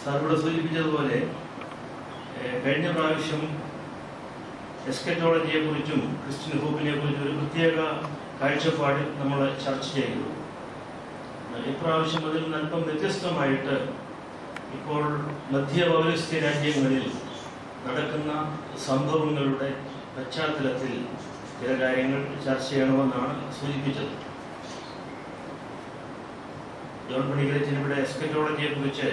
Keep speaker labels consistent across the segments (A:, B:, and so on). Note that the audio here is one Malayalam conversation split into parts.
A: സാർ ഇവിടെ സൂചിപ്പിച്ചതുപോലെ ഏഹ്, കഴിഞ്ഞ പ്രാവശ്യം എസ്കറ്റോളജിയെ കുറിച്ചും ക്രിസ്ത്യൻ ഹോപ്പിനെ കുറിച്ചും ഒരു പ്രത്യേക കാഴ്ചപ്പാട് നമ്മൾ ചർച്ച ചെയ്തു ഏഹ്, ഇപ്രാവശ്യം അതിൽ നിന്ന് അല്പം വ്യത്യസ്തമായിട്ട് ഇപ്പോൾ മധ്യ പൗരസ്ത്യ രാജ്യങ്ങളിൽ നടക്കുന്ന സംഭവങ്ങളുടെ പശ്ചാത്തലത്തിൽ ചില കാര്യങ്ങൾ ചർച്ച ചെയ്യണമെന്നാണ് സൂചിപ്പിച്ചത് ജോൺ പണിക്കരച്ചൻ ഇവിടെ എസ്കറ്റോളജിയെ കുറിച്ച്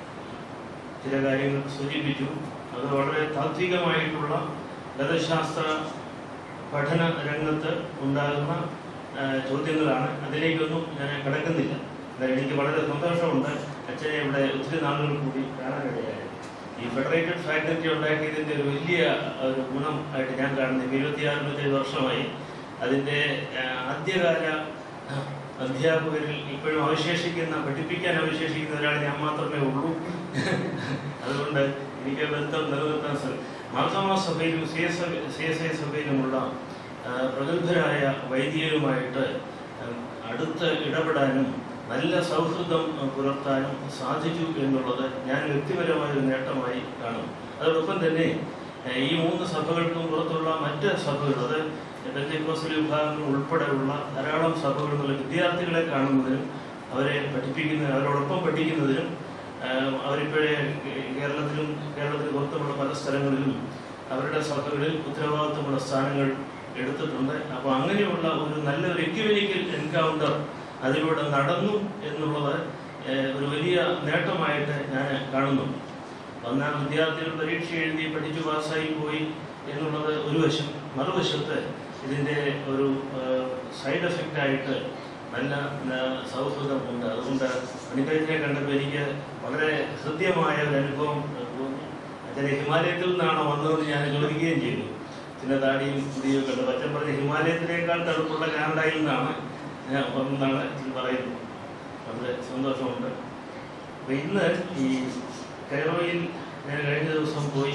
A: ചില കാര്യങ്ങൾ സൂചിപ്പിച്ചു അത് വളരെ താത്വികമായിട്ടുള്ള ഗതശാസ്ത്ര പഠന രംഗത്ത് ഉണ്ടാകുന്ന ആ, ചോദ്യങ്ങളാണ് അതിലേക്കൊന്നും ഞാൻ കിടക്കുന്നില്ല എന്തായാലും എനിക്ക് വളരെ സന്തോഷമുണ്ട് അച്ഛനെ ഇവിടെ ഒത്തിരി നാളുകൾ കൂടി കാണാനിടയായത് ഈ ഫെഡറേറ്റഡ് ഫാക്കൽറ്റി ഉണ്ടാക്കിയതിൻ്റെ ഒരു വലിയ ഒരു ഗുണം ആയിട്ട് ഞാൻ കാണുന്നത് ഇരുപത്തിയാറ് ഇരുപത്തേഴ് വർഷമായി അതിൻ്റെ ആ, ആദ്യകാല ആ, അധ്യാപകരിൽ ഇപ്പോഴും അവശേഷിക്കുന്ന പഠിപ്പിക്കാൻ അവശേഷിക്കുന്ന ഒരാൾ ഞാൻ മാത്രമേ ഉള്ളൂ അതുകൊണ്ട് എനിക്ക് ബന്ധം നിലനിർത്താൻ സാധിക്കും മാർത്തോമാ സഭയിലും C S C S I സഭയിലുമുള്ള ആ, പ്രഗത്ഭരായ വൈദികരുമായിട്ട് ഉം, അടുത്ത് ഇടപെടാനും നല്ല സൗഹൃദം ഉം, പുലർത്താനും സാധിച്ചു എന്നുള്ളത് ഞാൻ വ്യക്തിപരമായ ഒരു നേട്ടമായി കാണുന്നു അതോടൊപ്പം തന്നെ ഏഹ്, ഈ മൂന്ന് സഭകൾക്കും പുറത്തുള്ള മറ്റ് സഭകൾ അത് ബന്ധക്കോസൽ വിഭാഗങ്ങൾ ഉൾപ്പെടെയുള്ള ധാരാളം സഭകളിൽ നിന്നുള്ള വിദ്യാർത്ഥികളെ കാണുന്നതിനും അവരെ പഠിപ്പിക്കുന്നതിനും അവരോടൊപ്പം പഠിക്കുന്നതിനും ആഹ്, അവരിപ്പോഴേ കേരളത്തിലും കേരളത്തിന് പുറത്തുമുള്ള പല സ്ഥലങ്ങളിലും അവരുടെ സഭകളിൽ ഉത്തരവാദിത്തമുള്ള സ്ഥാനങ്ങൾ എടുത്തിട്ടുണ്ട് അപ്പോൾ അങ്ങനെയുള്ള ഒരു നല്ലൊരു എക്യുമെനിക്കൽ എൻകൗണ്ടർ അതിലൂടെ നടന്നു എന്നുള്ളത് ഏഹ്, ഒരു വലിയ നേട്ടമായിട്ട് ഞാൻ കാണുന്നു ഒന്നാം വിദ്യാർത്ഥികൾ പരീക്ഷ എഴുതി പഠിച്ചു പാസ്സായി പോയി എന്നുള്ളത് ഒരു വശം മറുവശത്ത് ഇതിൻ്റെ ഒരു സൈഡ് എഫക്റ്റ് ആയിട്ട് നല്ല ആ, സൗഹൃദം ഉണ്ട് അതുകൊണ്ട് പണിക്കഴിഞ്ഞെ കണ്ടപ്പോൾ എനിക്ക് വളരെ ഹൃദ്യമായ ഒരു അനുഭവം ആ, തോന്നി അച്ഛനെ ഹിമാലയത്തിൽ നിന്നാണോ വന്നതെന്ന് ഞാൻ ചോദിക്കുകയും ചെയ്തു ചില താടിയും മുടിയും കണ്ടു അച്ഛൻ പറഞ്ഞ ഹിമാലയത്തിനേക്കാൾ തണുപ്പുള്ള കാനഡയിൽ നിന്നാണ് ഞാൻ വന്നെന്നാണ് അച്ഛൻ പറയുന്നത് വളരെ സന്തോഷമുണ്ട് അപ്പൊ ഇന്ന് ഈ കൈറോയിൽ ഞാൻ കഴിഞ്ഞ ദിവസം പോയി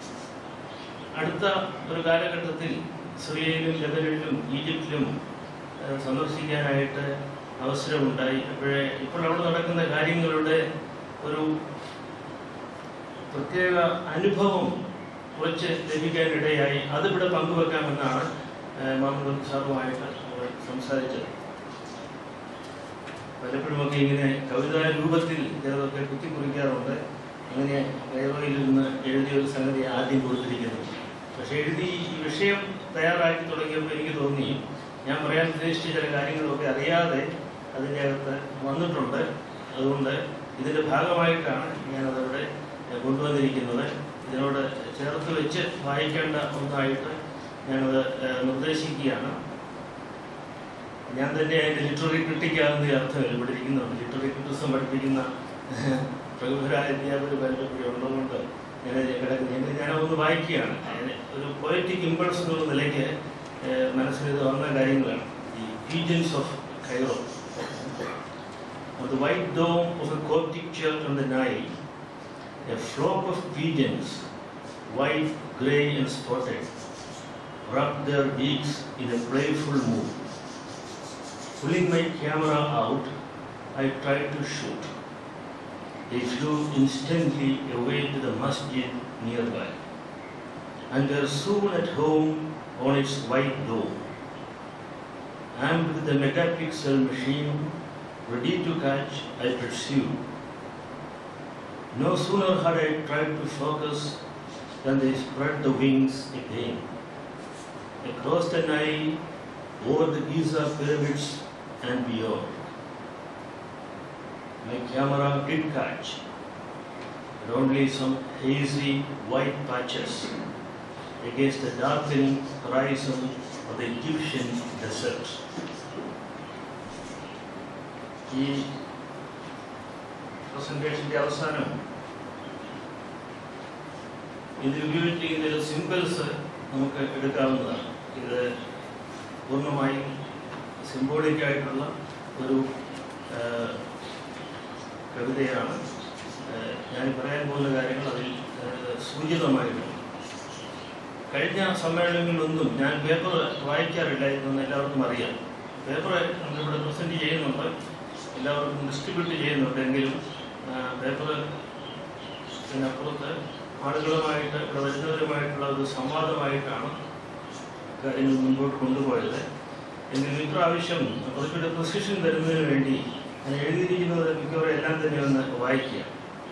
A: അടുത്ത ഒരു കാലഘട്ടത്തിൽ സിറിയയിലും ലബനനിലും ഈജിപ്തിലും ഏഹ്, സന്ദർശിക്കാനായിട്ട് അവസരമുണ്ടായി അപ്പോഴേ ഇപ്പോൾ അവിടെ നടക്കുന്ന കാര്യങ്ങളുടെ ഒരു പ്രത്യേക അനുഭവം കുറച്ച് ലഭിക്കാനിടയായി അതിവിടെ പങ്കുവെക്കാമെന്നാണ് ഏഹ്, മാമുദ് സാറുമായിട്ട് നമ്മൾ സംസാരിച്ചത് പലപ്പോഴുമൊക്കെ ഇങ്ങനെ കവിതാ രൂപത്തിൽ ചിലതൊക്കെ കുത്തിക്കുറിക്കാറുണ്ട് അങ്ങനെ കൈറോയിൽ നിന്ന് എഴുതിയ ഒരു സംഗതി ആദ്യം കൊടുത്തിരിക്കുന്നത് പക്ഷെ എഴുതി ഈ വിഷയം തയ്യാറാക്കി തുടങ്ങിയപ്പോൾ എനിക്ക് തോന്നി ഞാൻ പറയാൻ ഉദ്ദേശിച്ച ചില കാര്യങ്ങളൊക്കെ അറിയാതെ അതിൻ്റെ അകത്ത് വന്നിട്ടുണ്ട് അതുകൊണ്ട് ഇതിൻ്റെ ഭാഗമായിട്ടാണ് ഞാനതവിടെ കൊണ്ടുവന്നിരിക്കുന്നത് ഇതിനോട് ചേർത്ത് വെച്ച് വായിക്കേണ്ട ഒന്നായിട്ട് ഞാനത് ഏഹ്, നിർദ്ദേശിക്കുകയാണ് ഞാൻ തന്നെ അതിന്റെ ലിറ്റററി ക്രിട്ടിക്കാകുന്ന അർത്ഥമില്ല ഇവിടെ ഇരിക്കുന്നുണ്ട് ലിറ്റററി ക്രിറ്റിസം പഠിപ്പിക്കുന്ന പ്രഗത്ഭരായ അധ്യാപകർ പലരും ഇവിടെ ഉള്ളതുകൊണ്ട് ഞാൻ കിടക്കുന്നത് എങ്കിൽ ഞാൻ ഒന്ന് വായിക്കുകയാണ് അതിന് ഒരു പൊയറ്റിക് ഇമ്പൾസ് എന്നുള്ള നിലയ്ക്ക് ഏഹ്, മനസ്സിൽ ഇത് വന്ന കാര്യങ്ങളാണ് ഈ pigeons of Cairo On the white dome of a Coptic church on the Nile, a flock of pigeons, white, grey, and spotted, rubbed their beaks in a playful mood. Pulling my camera out, I tried to shoot. They flew instantly away to the masjid nearby and were soon at home on its white dome. Armed with the megapixel machine ready to catch, I pursued. No sooner had I tried to focus than they spread the wings again. Across the Nile, over the Giza pyramids and beyond. My camera did catch, but only some hazy white patches against the darkening horizon of the Egyptian desert. ഈ പ്രസന്റേഷന്റെ അവസാനം ഇതിൽ ഉപയോഗിച്ചിരിക്കുന്ന ചില സിമ്പിൾസ് നമുക്ക് എടുക്കാവുന്നതാണ് ഇത് പൂർണ്ണമായും സിംബോളിക് ആയിട്ടുള്ള ഒരു ആ, കവിതയാണ് ആ, ഞാൻ പറയാൻ പോകുന്ന കാര്യങ്ങൾ അതിൽ ആ, സൂചിതമായിട്ടുണ്ട് കഴിഞ്ഞ സമ്മേളനങ്ങളിലൊന്നും ഞാൻ പേപ്പർ വായിക്കാറില്ലായിരുന്നു എല്ലാവർക്കും അറിയാം പേപ്പർ നമ്മളിവിടെ പ്രസന്റ് ചെയ്യുന്നുണ്ട് എല്ലാവർക്കും ഡിസ്ട്രിബ്യൂട്ട് ചെയ്യുന്നുണ്ട് എങ്കിലും പേപ്പർ ഇതിനപ്പുറത്ത് ആളുകളുമായിട്ട് ഇവിടെ വരുന്നവരുമായിട്ടുള്ള ഒരു സംവാദമായിട്ടാണ് കാര്യങ്ങൾ മുൻപോട്ട് കൊണ്ടുപോയത് എങ്കിലും ഇപ്രാവശ്യം കുറച്ചുകൂടെ പൊസിഷൻ തരുന്നതിന് വേണ്ടി ഞാൻ എഴുതിയിരിക്കുന്നത് മിക്കവാറും എല്ലാം തന്നെ ഒന്ന് വായിക്കുക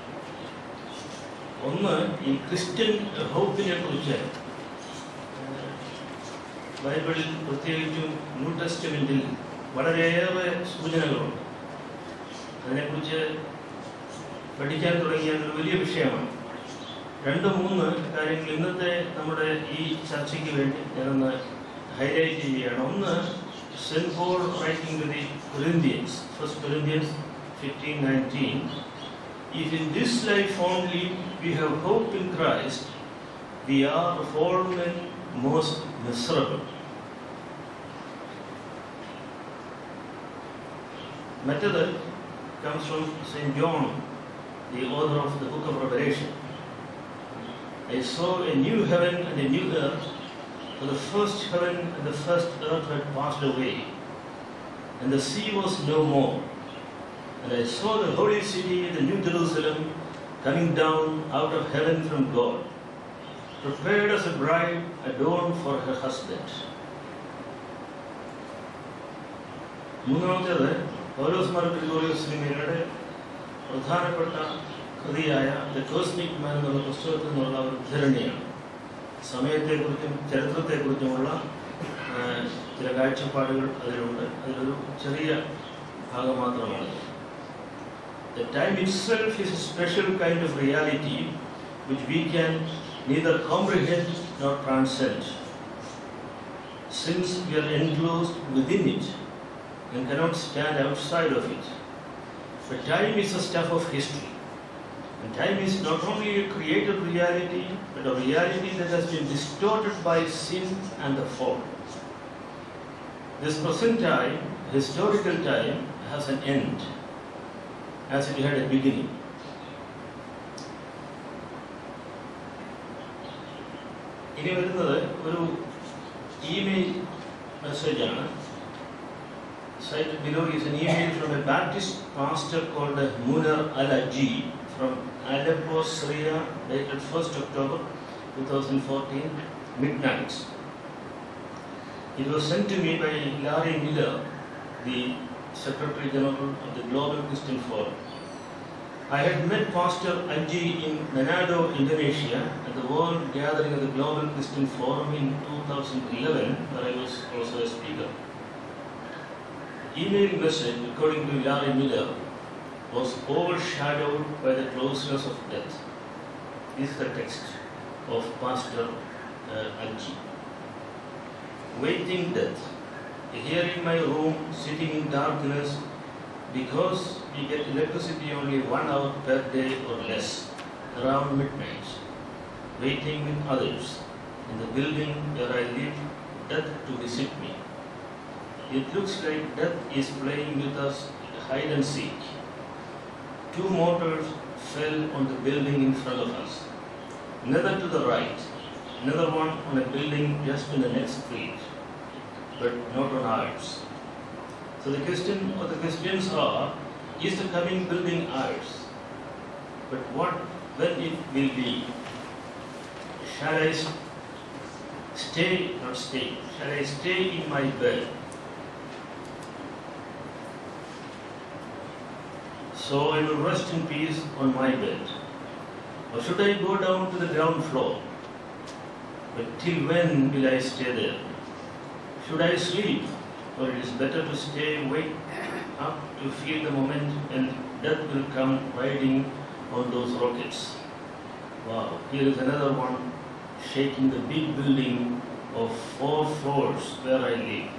A: ഒന്ന് ഈ ക്രിസ്ത്യൻ ഹോപ്പിനെ കുറിച്ച് ഏഹ്, ബൈബിളിൽ പ്രത്യേകിച്ചും ന്യൂ ടെസ്റ്റ്മെന്റിൽ വളരെയേറെ സൂചനകളുണ്ട് അതിനെക്കുറിച്ച് പഠിക്കാൻ തുടങ്ങിയാൽ ഒരു വലിയ വിഷയമാണ് രണ്ട് മൂന്ന് കാര്യങ്ങൾ ഇന്നത്തെ നമ്മുടെ ഈ ചർച്ചയ്ക്ക് വേണ്ടി ഞാനൊന്ന് ഹൈലൈറ്റ് ചെയ്യുകയാണ് ഒന്ന് Saint Paul writing to the Corinthians first Corinthians fifteen nineteen If in this life only we have hope in Christ, we are fallen most miserable. മറ്റത് comes from St. John, the author of the book of Revelation. I saw a new heaven and a new earth, for the first heaven and the first earth had passed away, and the sea was no more. And I saw the holy city, the new Jerusalem, coming down out of heaven from God, prepared as a bride adorned for her husband. മൂന്നാമത്തേത് പൗലോസ് മാർ ഗ്രിഗോറിയോസ് സിനിമയുടെ പ്രധാനപ്പെട്ട കൃതിയായ ദ കോസ്മിക് മാൻ എന്നുള്ള പുസ്തകത്തിൽ നിന്നുള്ള ഒരു ഉദ്ധരണിയാണ് സമയത്തെക്കുറിച്ചും ചരിത്രത്തെക്കുറിച്ചുമുള്ള ആ, ചില കാഴ്ചപ്പാടുകൾ അതിലുണ്ട് അതിലൊരു ചെറിയ ഭാഗം മാത്രമാണ് The time itself is a special kind of reality which we can neither comprehend nor transcend. Since we are enclosed within it and cannot stand outside of it. But time is a stuff of history. And time is not only a created reality, but a reality that has been distorted by sin and the fall. This present time, historical time, has an end, as it had a beginning. ഇനി വരുന്നത് ഒരു ഇമെയിൽ മെസ്സേജാണ് cited below is an email from a Baptist pastor called Munar Al-Aji from Aleppo, Syria, dated 1st October 2014, midnight. It was sent to me by Larry Miller, the Secretary General of the Global Christian Forum. I had met Pastor Aji in Manado, Indonesia, at the World Gathering of the Global Christian Forum in 2011, where I was also a speaker. email message, according to Larry Miller, was overshadowed by the closeness of death. This is the text of Pastor uh, Anji. Waiting death. Here in my room, sitting in darkness, because we get electricity only one hour per day or less, around midnight, waiting with others in the building where I live, death to visit me. It looks like death is playing with us hide and seek. Two mortars fell on the building in front of us. Another to the right, another one on a building just in the next street, but not on ours. So the question or the questions are, is the coming building ours? But what when it will be? Shall I s- stay, not stay, shall I stay in my bed so I will rest in peace on my bed. Or should I go down to the ground floor? But till when will I stay there? Should I sleep? Or it is better to stay awake up to feel the moment when death will come riding on those rockets. Wow, here is another one shaking the big building of four floors where I live.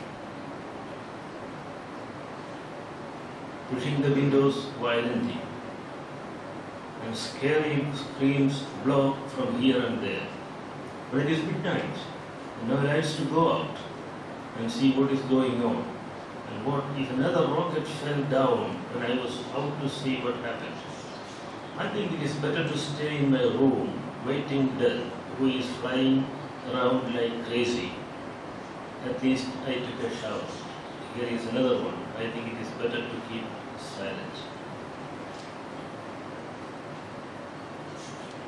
A: pushing the windows violently. And scary screams blow from here and there. But it is midnight, and no lights to go out and see what is going on. And what if another rocket fell down when I was out to see what happened? I think it is better to stay in my room, waiting death, who is flying around like crazy. At least I took a shower. Here is another one. I think it is better to keep silent.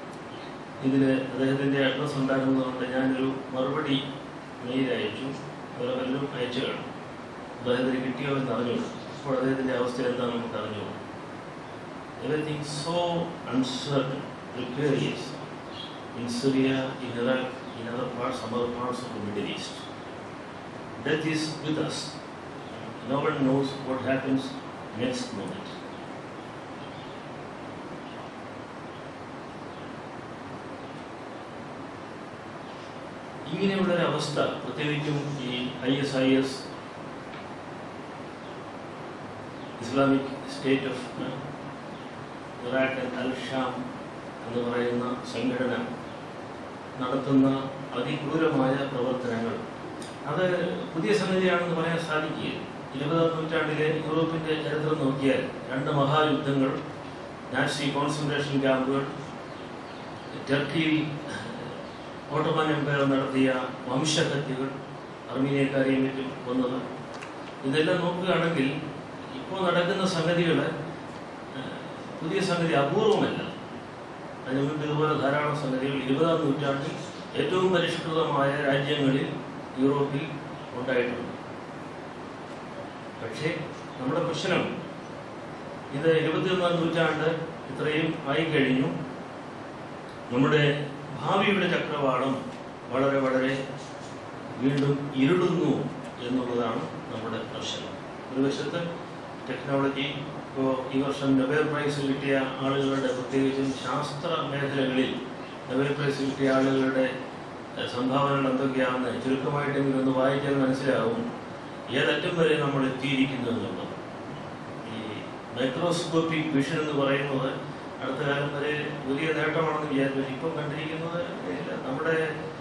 A: ഇതിൽ അദ്ദേഹത്തിൻ്റെ അഡ്രസ്സ് ഉണ്ടായിരുന്നതുകൊണ്ട് ഞാനൊരു മറുപടി മെയിൽ അയച്ചു അവരെ പലരും അയച്ചു കാണും അദ്ദേഹത്തിന് കിട്ടിയോ എന്ന് അറിഞ്ഞു അപ്പോൾ അദ്ദേഹത്തിൻ്റെ അവസ്ഥ എന്താണെന്ന് നമുക്ക് അറിഞ്ഞു everything so uncertain precarious in Syria, in Iraq, in other parts, some other parts of the Middle East. Death is with us. No one knows what happens next moment. ഇങ്ങനെയുള്ള ഒരു അവസ്ഥ പ്രത്യേകിച്ചും ഈ I S I S Islamic State of Iraq and al Sham എന്ന് പറയുന്ന സംഘടന നടത്തുന്ന അതിക്രൂരമായ പ്രവർത്തനങ്ങൾ അത് പുതിയ സംഗതിയാണെന്ന് പറയാൻ സാധിക്കുകയില്ല ഇരുപതാം നൂറ്റാണ്ടിലെ യൂറോപ്പിന്റെ ചരിത്രം നോക്കിയാൽ രണ്ട് മഹായുദ്ധങ്ങൾ നാസി കോൺസെൻട്രേഷൻ ക്യാമ്പുകൾ ടർക്കിയിൽ ഓട്ടോമൻ എംപയർ നടത്തിയ വംശഹത്യകൾ അർമീനിയക്കാരെയും മറ്റും കൊന്നത് ഇതെല്ലാം നോക്കുകയാണെങ്കിൽ ഇപ്പോൾ നടക്കുന്ന സംഗതികൾ പുതിയ സംഗതി അപൂർവമല്ല അതിന് മുൻപ് ഇതുപോലെ ധാരാളം സംഗതികൾ ഇരുപതാം നൂറ്റാണ്ടിൽ ഏറ്റവും പരിഷ്കൃതമായ രാജ്യങ്ങളിൽ യൂറോപ്പിൽ ഉണ്ടായിട്ടുണ്ട് പക്ഷേ നമ്മുടെ പ്രശ്നം ഇത് ഇരുപത്തിയൊന്നാം നൂറ്റാണ്ട് ഇത്രയും ആയി കഴിഞ്ഞു നമ്മുടെ ഭാവിയുടെ ചക്രവാളം വളരെ വളരെ വീണ്ടും ഇരുളുന്നു എന്നുള്ളതാണ് നമ്മുടെ പ്രശ്നം ഒരു വശത്ത് ടെക്നോളജി ഇപ്പോൾ ഈ വർഷം നൊബേൽ പ്രൈസ് കിട്ടിയ ആളുകളുടെ പ്രത്യേകിച്ചും ശാസ്ത്ര മേഖലകളിൽ നൊബേൽ പ്രൈസ് കിട്ടിയ ആളുകളുടെ എഹ്, സംഭാവനകൾ എന്തൊക്കെയാണെന്ന് ചുരുക്കമായിട്ടെങ്കിലും ഒന്ന് വായിച്ചാൽ മനസ്സിലാവും ഏതറ്റം വരെ നമ്മൾ എത്തിയിരിക്കുന്നു എന്നുള്ളത് ഈ മൈക്രോസ്കോപ്പിക് വിഷൻ എന്ന് പറയുന്നത് അടുത്ത കാലം വരെ വലിയ നേട്ടമാണെന്ന് വിചാരിച്ചു ഇപ്പം കണ്ടിരിക്കുന്നത് ഇല്ല. നമ്മുടെ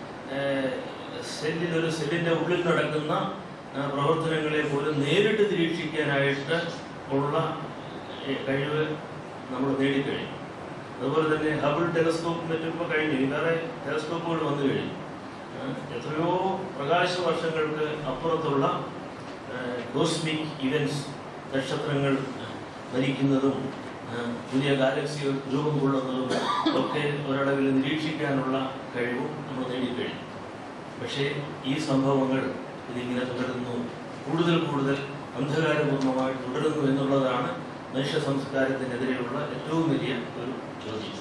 A: സെല്ലിൽ ഒരു സെല്ലിന്റെ ഉള്ളിൽ നടക്കുന്ന ആ, പ്രവർത്തനങ്ങളെ പോലും നേരിട്ട് നിരീക്ഷിക്കാനായിട്ട് ഉള്ള ഏ, കഴിവ് നമ്മൾ നേടിക്കഴിഞ്ഞു അതുപോലെ തന്നെ ഹബിൾ ടെലസ്കോപ്പ് മറ്റും ഇപ്പോൾ കഴിഞ്ഞു ഇനി വേറെ ടെലസ്കോപ്പുകൾ വന്നു കഴിഞ്ഞു ആ, എത്രയോ പ്രകാശ വർഷങ്ങൾക്ക് അപ്പുറത്തുള്ള കോസ്മിക് ഇവൻസ് നക്ഷത്രങ്ങൾ മരിക്കുന്നതും ആ, പുതിയ ഗാലക്സികൾ രൂപം കൊള്ളുന്നതും ഒക്കെ ഒരളവിൽ നിരീക്ഷിക്കാനുള്ള കഴിവും നമ്മൾ നേടിക്കഴിഞ്ഞു പക്ഷേ ഈ സംഭവങ്ങൾ ഇതിങ്ങനെ തുടരുന്നു കൂടുതൽ കൂടുതൽ അന്ധകാരപൂർണമായി തുടരുന്നു എന്നുള്ളതാണ് മനുഷ്യ സംസ്കാരത്തിനെതിരെയുള്ള ഏറ്റവും വലിയ ഒരു ചോദ്യം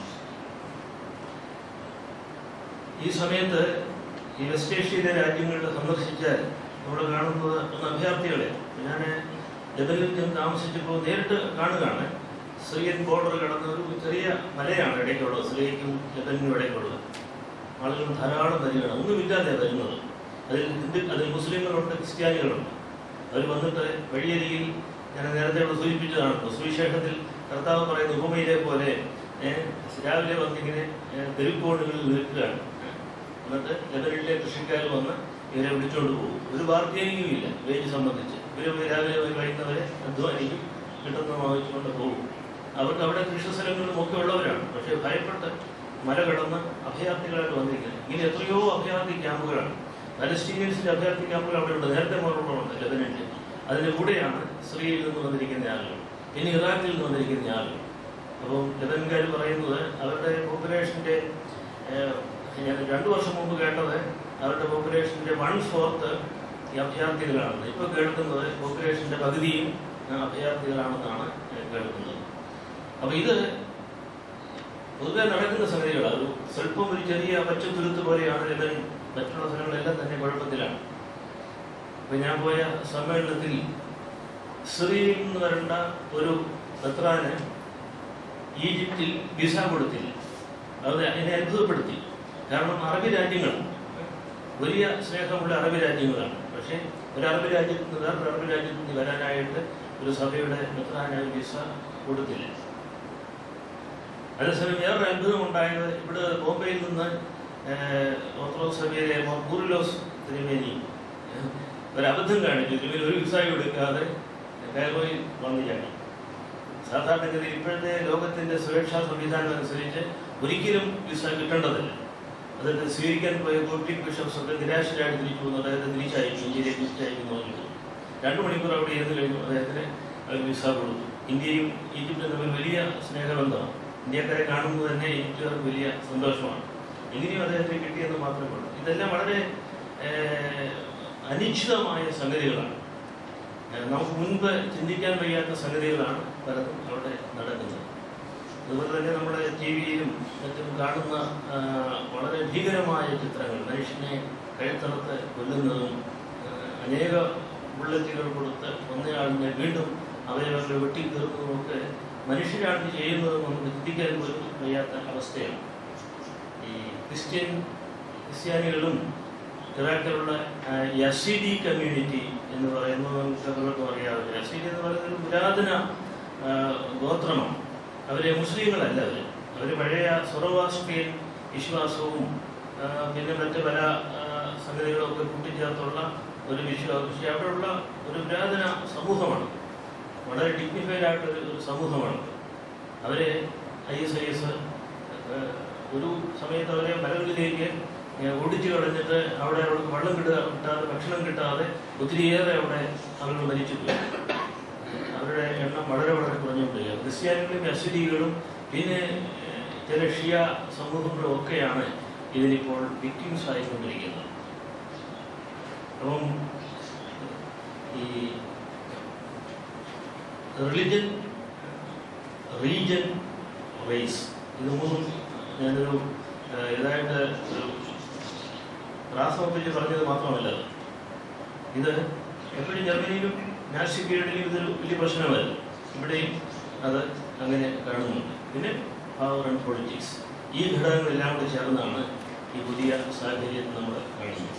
A: ഈ സമയത്ത് ഈ വെസ്റ്റ് ഏഷ്യയിലെ രാജ്യങ്ങളിൽ സന്ദർശിച്ചാൽ നമ്മൾ കാണുന്നത് ഒന്ന് അഭയാർത്ഥികളെ ഞാൻ ലെബനിൽ ചെന്ന് താമസിച്ചപ്പോൾ നേരിട്ട് കാണുകയാണ് സിറിയൻ ബോർഡർ കടന്ന ഒരു ചെറിയ മലയാണ് ഇടയ്ക്കുള്ളത് സിറിയയ്ക്കും ലെബനിനും ഇടയ്ക്കുള്ളത് ആളുകൾ ധാരാളം വരികയാണ് ഒന്നുമില്ലാതെ വരുന്നത് അതിൽ ഹിന്ദു അതിൽ മുസ്ലിങ്ങളുണ്ട് ക്രിസ്ത്യാനികളുണ്ട് അവർ വന്നിട്ട് വഴിയരികിൽ ഞാൻ നേരത്തെ ഇവിടെ സൂചിപ്പിച്ചതാണ് സുവിശേഷത്തിൽ കർത്താവ് പറയുന്ന ഉപമയിലെ പോലെ ഏഹ്, രാവിലെ വന്നിങ്ങനെ ഏഹ്, തെരുക്കോണുകളിൽ നിൽക്കുകയാണ് ഏഹ്, എന്നിട്ട് ലെബനിലെ കൃഷിക്കാർ വന്ന് ഇവരെ വിളിച്ചുകൊണ്ട് പോകും ഒരു ബാർഗൈനിങ്ങും ഇല്ല വേജ് സംബന്ധിച്ച് ഇവർ രാവിലെ പോയി കഴിയുന്നവരെ അധ്വാനിക്കും കിട്ടുന്ന വാങ്ങിച്ചുകൊണ്ട് പോകും അവർക്ക് അവിടെ കൃഷി സ്ഥലങ്ങളിലും ഒക്കെ ഉള്ളവരാണ് പക്ഷേ ഭയപ്പെട്ട് മല കടന്ന് അഭയാർത്ഥികളായിട്ട് വന്നിരിക്കുന്നത് ഇങ്ങനെ എത്രയോ അഭയാർത്ഥി ക്യാമ്പുകളാണ് പലസ്തീനിയൻസിന്റെ അഭയാർത്ഥി ക്യാമ്പുകൾ അവിടെ ഉണ്ട് നേരത്തെ മുതലുള്ളതുണ്ട് ലെബനനിൽ അതിന്റെ കൂടെയാണ് സിറിയയിൽ നിന്ന് വന്നിരിക്കുന്ന ആളുകൾ ഇനി ഇറാഖിൽ നിന്ന് വന്നിരിക്കുന്ന ആളുകൾ അപ്പം ലെബൻകാർ പറയുന്നത് അവരുടെ പോപ്പുലേഷന്റെ ഞാൻ രണ്ടു വർഷം മുമ്പ് കേട്ടത് അവരുടെ പോപ്പുലേഷന്റെ വൺ ഫോർത്ത് ഈ അഭയാർത്ഥികളാണെന്ന് ഇപ്പൊ കേൾക്കുന്നത് പോപ്പുലേഷന്റെ പകുതിയും ആ, അഭയാർത്ഥികളാണെന്നാണ് കേൾക്കുന്നത് അപ്പൊ ഇത് പൊതുവെ നടക്കുന്ന സംഗതികളാണ് ഒരു സ്വല്പം ഒരു ചെറിയ പച്ചത്തുരുത്ത് പോലെയാണ് ലെബൻ മറ്റുള്ള സ്ഥലങ്ങളെല്ലാം തന്നെ കുഴപ്പത്തിലാണ് അപ്പൊ ഞാൻ പോയ സമ്മേളനത്തിൽ സിറിയയിൽ നിന്ന് വരേണ്ട ഒരു ബത്രാന് ഈജിപ്തിൽ വിസ കൊടുത്തില്ല അത് എന്നെ അത്ഭുതപ്പെടുത്തി കാരണം അറബി രാജ്യങ്ങൾ വലിയ സ്നേഹമുള്ള അറബി രാജ്യങ്ങളാണ് പക്ഷേ ഒരു അറബി രാജ്യത്ത് നിന്ന് വേറൊരു അറബി രാജ്യത്ത് നിന്ന് വരാനായിട്ട് ഒരു സഭയുടെ ബത്രാനായി വിസ കൊടുത്തില്ല അതേസമയം വേറൊരു അത്ഭുതം ഉണ്ടായത് ഇവിടെ ബോംബെയിൽ നിന്ന് ഏഹ്, ഓർത്തഡോക്സ് സഭയിലെ മോർ കൂറിലോസ് തിരുമേനി ഏഹ്, ഒരു അബദ്ധം കാണിച്ചു തിരുമേനി ഒരു വിസായും എടുക്കാതെ കയറോയിൽ വന്നു ചാടി സാധാരണഗതിയിൽ ഇപ്പോഴത്തെ ലോകത്തിന്റെ സുരക്ഷാ സംവിധാനം അനുസരിച്ച് ഒരിക്കലും വിസ കിട്ടേണ്ടതല്ല അതൊക്കെ സ്വീകരിക്കാൻ പോയ കോപ്റ്റിക് ബിഷപ്സ് ഒക്കെ നിരാശരായിട്ട് തിരിച്ചു പോകുന്നു അദ്ദേഹത്തെ തിരിച്ചയച്ചു ഇന്ത്യയിലേക്ക് തിരിച്ചയക്കുന്നു പറഞ്ഞു രണ്ടു മണിക്കൂർ അവിടെ ഇരുന്ന് കഴിഞ്ഞു അദ്ദേഹത്തിന് അവർ വിസ കൊടുത്തു ഇന്ത്യയും ഈജിപ്തും തമ്മിൽ വലിയ സ്നേഹബന്ധമാണ് ഇന്ത്യക്കാരെ കാണുമ്പോൾ തന്നെ ഈജിപ്തുകാർക്ക് വലിയ സന്തോഷമാണ് എങ്ങനെയും അദ്ദേഹത്തെ കിട്ടിയെന്ന് മാത്രമേ ഉള്ളൂ ഇതെല്ലാം വളരെ ഏഹ്, അനിശ്ചിതമായ സംഗതികളാണ് ഏഹ്, നമുക്ക് മുൻപ് ചിന്തിക്കാൻ വയ്യാത്ത സംഗതികളാണ് പലതും അവിടെ നടക്കുന്നത് അതുപോലെ തന്നെ നമ്മുടെ ടി വിയിലും മറ്റും കാണുന്ന ആ, വളരെ ഭീകരമായ ചിത്രങ്ങൾ മനുഷ്യനെ കഴുത്തറുത്ത് കൊല്ലുന്നതും ആ, അനേക ബുള്ളറ്റുകൾ കൊടുത്ത് ഒന്നയാളിനെ വീണ്ടും അവയവങ്ങൾ വെട്ടിക്കീറുന്നതും ഒക്കെ മനുഷ്യരാണ് ഇത് ചെയ്യുന്നതെന്ന് നമുക്ക് ചിന്തിക്കാൻ പോലും വയ്യാത്ത അവസ്ഥയാണ് ഈ ക്രിസ്ത്യൻ ക്രിസ്ത്യാനികളും ഇറാഖിലുള്ള യസീഡി കമ്മ്യൂണിറ്റി എന്ന് പറയുന്നത് നമുക്ക് പലർക്കും അറിയാവില്ല യസീഡി എന്ന് പറയുന്നത് ഒരു പുരാതന ആ, ഗോത്രമാണ് അവരെ മുസ്ലിങ്ങളല്ല അവർ അവർ പഴയ സൊറവാസ്ട്രിയൻ വിശ്വാസവും ആ, പിന്നെ മറ്റ് പല ആ, സംഗതികളൊക്കെ കൂട്ടിച്ചേർത്തുള്ള ഒരു വിശ്വാസം പക്ഷേ അവിടെയുള്ള ഒരു പുരാതന സമൂഹമാണ് വളരെ ഡിഗ്നിഫൈഡ് ആയിട്ടൊരു ഒരു സമൂഹമാണ് അവരെ ഐ എസ് ഐ എസ് ഒരു സമയത്ത് അവരെ മലകളിലേക്ക് ഏഹ്, ഓടിച്ചു കളഞ്ഞിട്ട് അവിടെ അവർക്ക് വെള്ളം കിട്ടുക കിട്ടാതെ ഭക്ഷണം കിട്ടാതെ ഒത്തിരിയേറെ അവിടെ ആളുകൾ മരിച്ചുപോയി അവരുടെ എണ്ണം വളരെ വളരെ കുറഞ്ഞുകൊണ്ടിരിക്കുക ക്രിസ്ത്യാനികളും അശ്വരികളും പിന്നെ ഏഹ്, ചില ഷിയ സമൂഹങ്ങളും ഒക്കെയാണ് ഇതിനിപ്പോൾ വിക്ടിംസ് ആയിക്കൊണ്ടിരിക്കുന്നത് അപ്പം ഈ റിലിജൻ റീജൻ റേസ് ഇത് മൂന്നും ഞാനൊരു ഏഹ്, ഇതായിട്ട് ഒരു പ്രാസമൊപ്പിച്ച് പറഞ്ഞത് മാത്രമല്ല ഇത്. ഇത് എപ്പോഴും ജർമ്മനിയിലും നാസി പീരീഡിലും ഇതൊരു വലിയ പ്രശ്നമല്ല ഇവിടെയും അത് അങ്ങനെ കാണുന്നുണ്ട് പിന്നെ പവർ ആൻഡ് പൊളിറ്റിക്സ് ഈ ഘടകങ്ങളെല്ലാം കൂടി ചേർന്നാണ് ഈ പുതിയ സാഹചര്യം നമ്മൾ കാണുന്നത്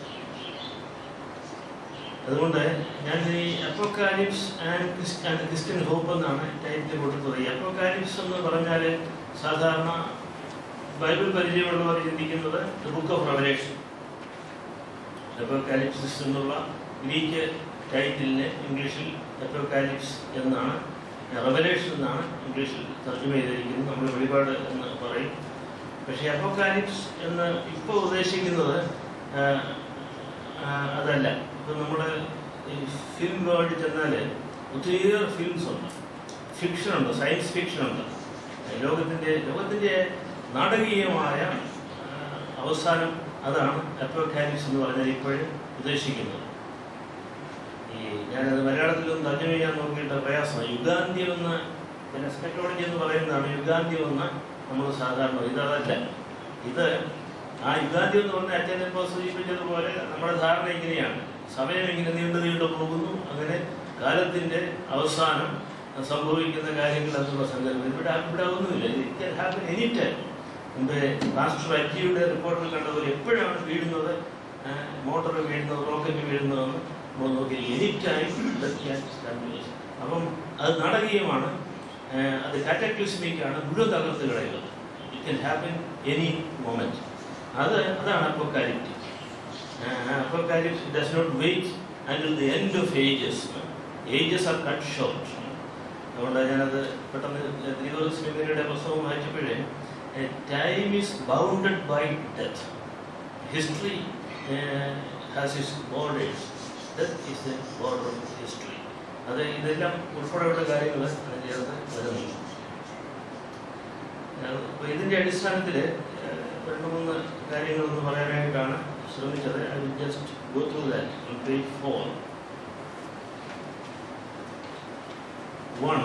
A: അതുകൊണ്ട് ഞാൻ ഈ apocalypse and and Christian hope എന്നാണ് ടൈറ്റിൽ കൊടുത്തത് ഈ അപ്പോക്കാലിപ്സ് എന്ന് പറഞ്ഞാൽ സാധാരണ ബൈബിൾ പരിചയമുള്ളവർ ചിന്തിക്കുന്നത് ബുക്ക് ഓഫ് റെവലേഷൻ അപ്പോക്കാലിപ്സിസ് എന്നുള്ള ഗ്രീക്ക് ടൈറ്റിലിന് ഇംഗ്ലീഷിൽ അപ്പോക്കാലിപ്സ് എന്നാണ് റെവലേഷൻ എന്നാണ് ഇംഗ്ലീഷിൽ തർജ്ജമ ചെയ്തിരിക്കുന്നത് നമ്മൾ വെളിപാട് എന്ന് പറയും പക്ഷേ അപ്പോക്കാലിപ്സ് എന്ന് ഇപ്പോൾ ഉദ്ദേശിക്കുന്നത് ആ, ആ, അതല്ല ഇപ്പം നമ്മുടെ ഈ ഫിലിം വേൾഡിൽ ചെന്നാൽ ഒത്തിരിയേറെ ഫിലിംസ് ഉണ്ട് ഫിക്ഷൻ ഉണ്ട് സയൻസ് ഫിക്ഷൻ ഉണ്ട് ലോകത്തിൻ്റെ ലോകത്തിൻ്റെ നാടകീയമായ ആ, അവസാനം അതാണ് അപ്പോക്കാലിപ്സ് എന്ന് പറഞ്ഞാൽ ഇപ്പോഴും ഉദ്ദേശിക്കുന്നത് ഈ ഞാനത് മലയാളത്തിലൊന്നും തർജ്ജമ ചെയ്യാൻ നോക്കിയിട്ട് പ്രയാസമാണ് യുഗാന്ത്യം എന്ന് പിന്നെ സ്പെക്ടോളജി എന്ന് പറയുന്നതാണ് യുഗാന്ത്യം എന്ന് നമ്മൾ സാധാരണ ഇതല്ല ഇത് ആ യുഗാന്ത്യം എന്ന് പറഞ്ഞ അച്ഛൻ ഇപ്പോൾ സൂചിപ്പിച്ചതുപോലെ നമ്മുടെ ധാരണ ഇങ്ങനെയാണ് സമയം ഇങ്ങനെ നീണ്ടു നീണ്ടു പോകുന്നു അങ്ങനെ കാലത്തിന്റെ അവസാനം സംഭവിക്കുന്ന കാര്യങ്ങൾ എന്നുള്ള സങ്കല്പം ഇവിടെ ഇവിടെ ഒന്നുമില്ല ഇറ്റ് ഹാപ്പൻ എനി ടൈം മുമ്പേ മാസ്റ്റർ അജിയുടെ റിപ്പോർട്ടിൽ കണ്ടതുപോലെ എപ്പോഴാണ് വീഴുന്നത് മോട്ടോർ വീഴുന്നത് റോക്കറ്റ് വീഴുന്നതെന്ന് നമ്മൾ നോക്കി എനി ടൈം അപ്പം അത് നാടകീയമാണ് ഏഹ് അത് കാറ്റക്ലിസ്മിക് ആണ് മുഴുവൻ തകർത്ത് കളയുന്നത് it can happen any moment അത് അതാണ് apocalyptic apocalypse does not wait until the end of ages ages are cut short അതുകൊണ്ട് ഞാനത് പെട്ടെന്ന് തിരുവനന്തപുരം സ്മിതയുടെ പുസ്തകം വായിച്ചപ്പോഴേ time is bounded by death history has is borders death is the border of history അത് ഇതെല്ലാം ഉൾപ്പെടെയുള്ള കാര്യങ്ങൾ അതിനകത്ത് വരുന്നുണ്ട് അപ്പോൾ ഇതിൻ്റെ അടിസ്ഥാനത്തിൽ രണ്ട് മൂന്ന് കാര്യങ്ങളൊന്ന് പറയാനായിട്ടാണ് ശ്രമിച്ചത് I will just go through that on page four one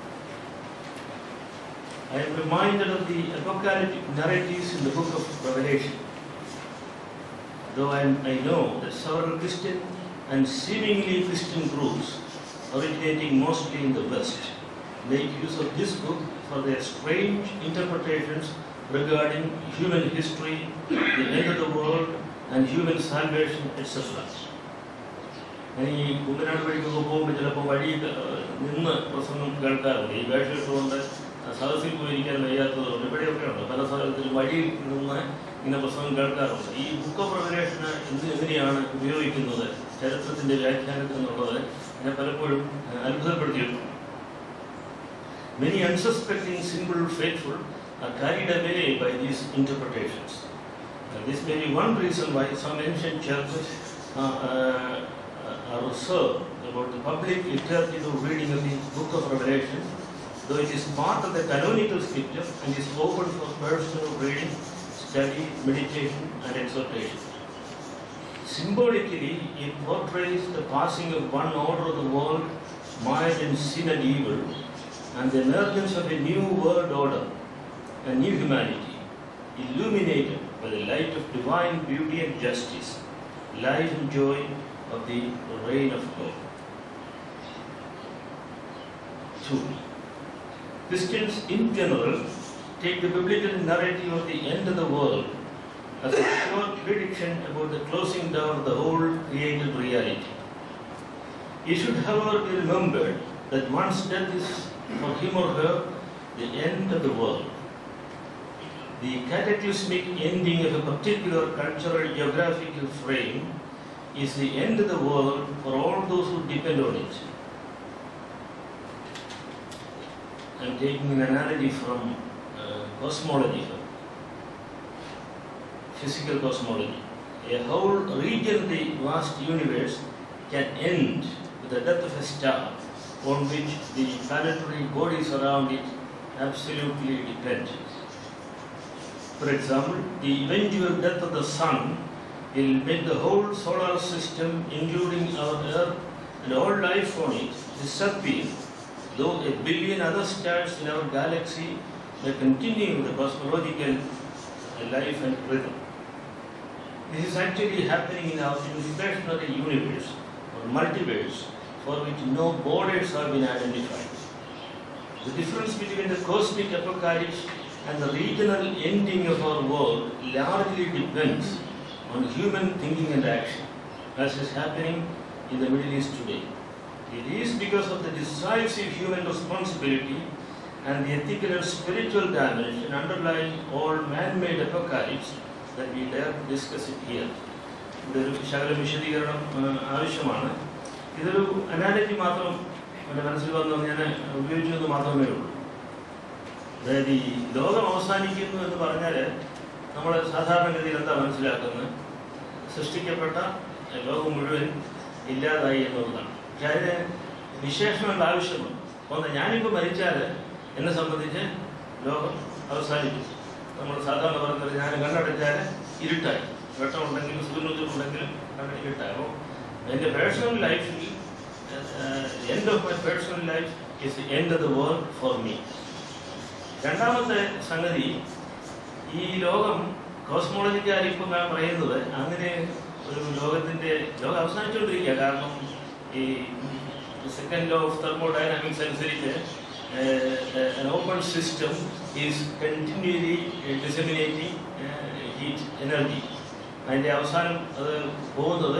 A: I am reminded of the apocalyptic narratives in the book of Revelation. Though I, I know that several Christian and seemingly Christian groups originating mostly in the West make use of this book for their strange interpretations regarding human history, the end of the world, and human salvation, etc. ഞാൻ ഈ കുമ്പനാട് വഴിക്കൊക്കെ പോകുമ്പോൾ ചിലപ്പോൾ വഴി നിന്ന് പ്രസംഗം കേൾക്കാറുണ്ട് ഈ വേഷം ഇട്ടുകൊണ്ട് സദസ്സിൽ പോയിരിക്കാൻ വയ്യാത്തതുകൊണ്ട് ഇവിടെയൊക്കെ ഉണ്ട് പല സ്ഥലത്തിലും വഴിയിൽ നിന്ന് ഇങ്ങനെ പ്രസംഗം കേൾക്കാറുണ്ട് ഈ ബുക്ക് ഓഫ് റെവലേഷന് എന്ത് എങ്ങനെയാണ് ഉപയോഗിക്കുന്നത് ചരിത്രത്തിന്റെ വ്യാഖ്യാനത്തിൽ എന്നുള്ളത് എന്നെ പലപ്പോഴും അത്ഭുതപ്പെടുത്തിയിട്ടുണ്ട് Many unsuspecting simple faithful are carried away by these interpretations. And this may be one reason why some ancient churches uh, uh, are reserved about the public liturgical reading of the book of Revelation, though it is part of the canonical scripture and is open for personal reading, study, meditation, and exhortation. Symbolically, it portrays the passing of one order of the world mired in sin and evil, and the emergence of a new world order, a new humanity, illuminated by the light of divine beauty and justice, light and joy of the reign of God. 2. Christians in general take the biblical narrative of the end of the world as a sure prediction about the closing down of the whole created reality. It should, however, be remembered that one's death is for him or her the end of the world. The cataclysmic ending of a particular cultural geographical frame is the end of the world for all those who depend on it. I'm taking an analogy from uh, cosmology, physical cosmology. A whole region of the vast universe can end with the death of a star on which the planetary bodies around it absolutely depend. For example, the eventual death of the sun will make the whole solar system, including our Earth and all life on it, disappear, though a billion other stars in our galaxy may continue the cosmological life and rhythm. This is actually happening in our inflationary universe or multiverse for which no borders have been identified. The difference between the cosmic apocalypse and the regional ending of our world largely depends on human thinking and action, as is happening in the Middle East today. It is because of the decisive human responsibility and the ethical and spiritual dimension underlying all man-made apocalypse that we dare to discuss it here. ഇവിടെ ഒരു ശകലം വിശദീകരണം ആ, ആവശ്യമാണ് ഇതൊരു അനാലിറ്റി മാത്രം എൻ്റെ മനസ്സിൽ വന്നു ഞാൻ ഉപയോഗിച്ചു എന്ന് മാത്രമേ ഉള്ളൂ അതായത് ഈ ലോകം അവസാനിക്കുന്നു എന്ന് പറഞ്ഞാൽ നമ്മൾ സാധാരണഗതിയിൽ എന്താ മനസ്സിലാക്കുന്നത് സൃഷ്ടിക്കപ്പെട്ട ലോകം മുഴുവൻ ഇല്ലാതായി എന്നുള്ളതാണ് പക്ഷെ അതിന് വിശേഷണങ്ങളുടെ ആവശ്യമുണ്ട് ഒന്ന് ഞാനിപ്പോൾ മരിച്ചാൽ എന്നെ സംബന്ധിച്ച് ലോകം അവസാനിക്കും നമ്മൾ സാധാരണ പറയുന്നത് ഞാൻ കണ്ണടച്ചാൽ ഇരുട്ടായി വെട്ടമുണ്ടെങ്കിലും സൂര്യനുണ്ടെങ്കിലും കണ്ണ് ഇരുട്ടായി അപ്പോൾ എൻ്റെ പേഴ്സണൽ ലൈഫിൽ end of my personal life is the end of the world for me രണ്ടാമത്തെ സംഗതി ഈ ലോകം കോസ്മോളജിക്കാർ ഇപ്പം ഞാൻ പറയുന്നത് അങ്ങനെ ഒരു ലോകത്തിന്റെ ലോകം അവസാനിച്ചുകൊണ്ടിരിക്കുക കാരണം ഈ സെക്കൻഡ് ലോ ഓഫ് തെർമോഡൈനാമിക്സ് അനുസരിച്ച് an open system is continually uh, disseminating uh, heat energy. അതിൻ്റെ അവസാനം അത് പോകുന്നത്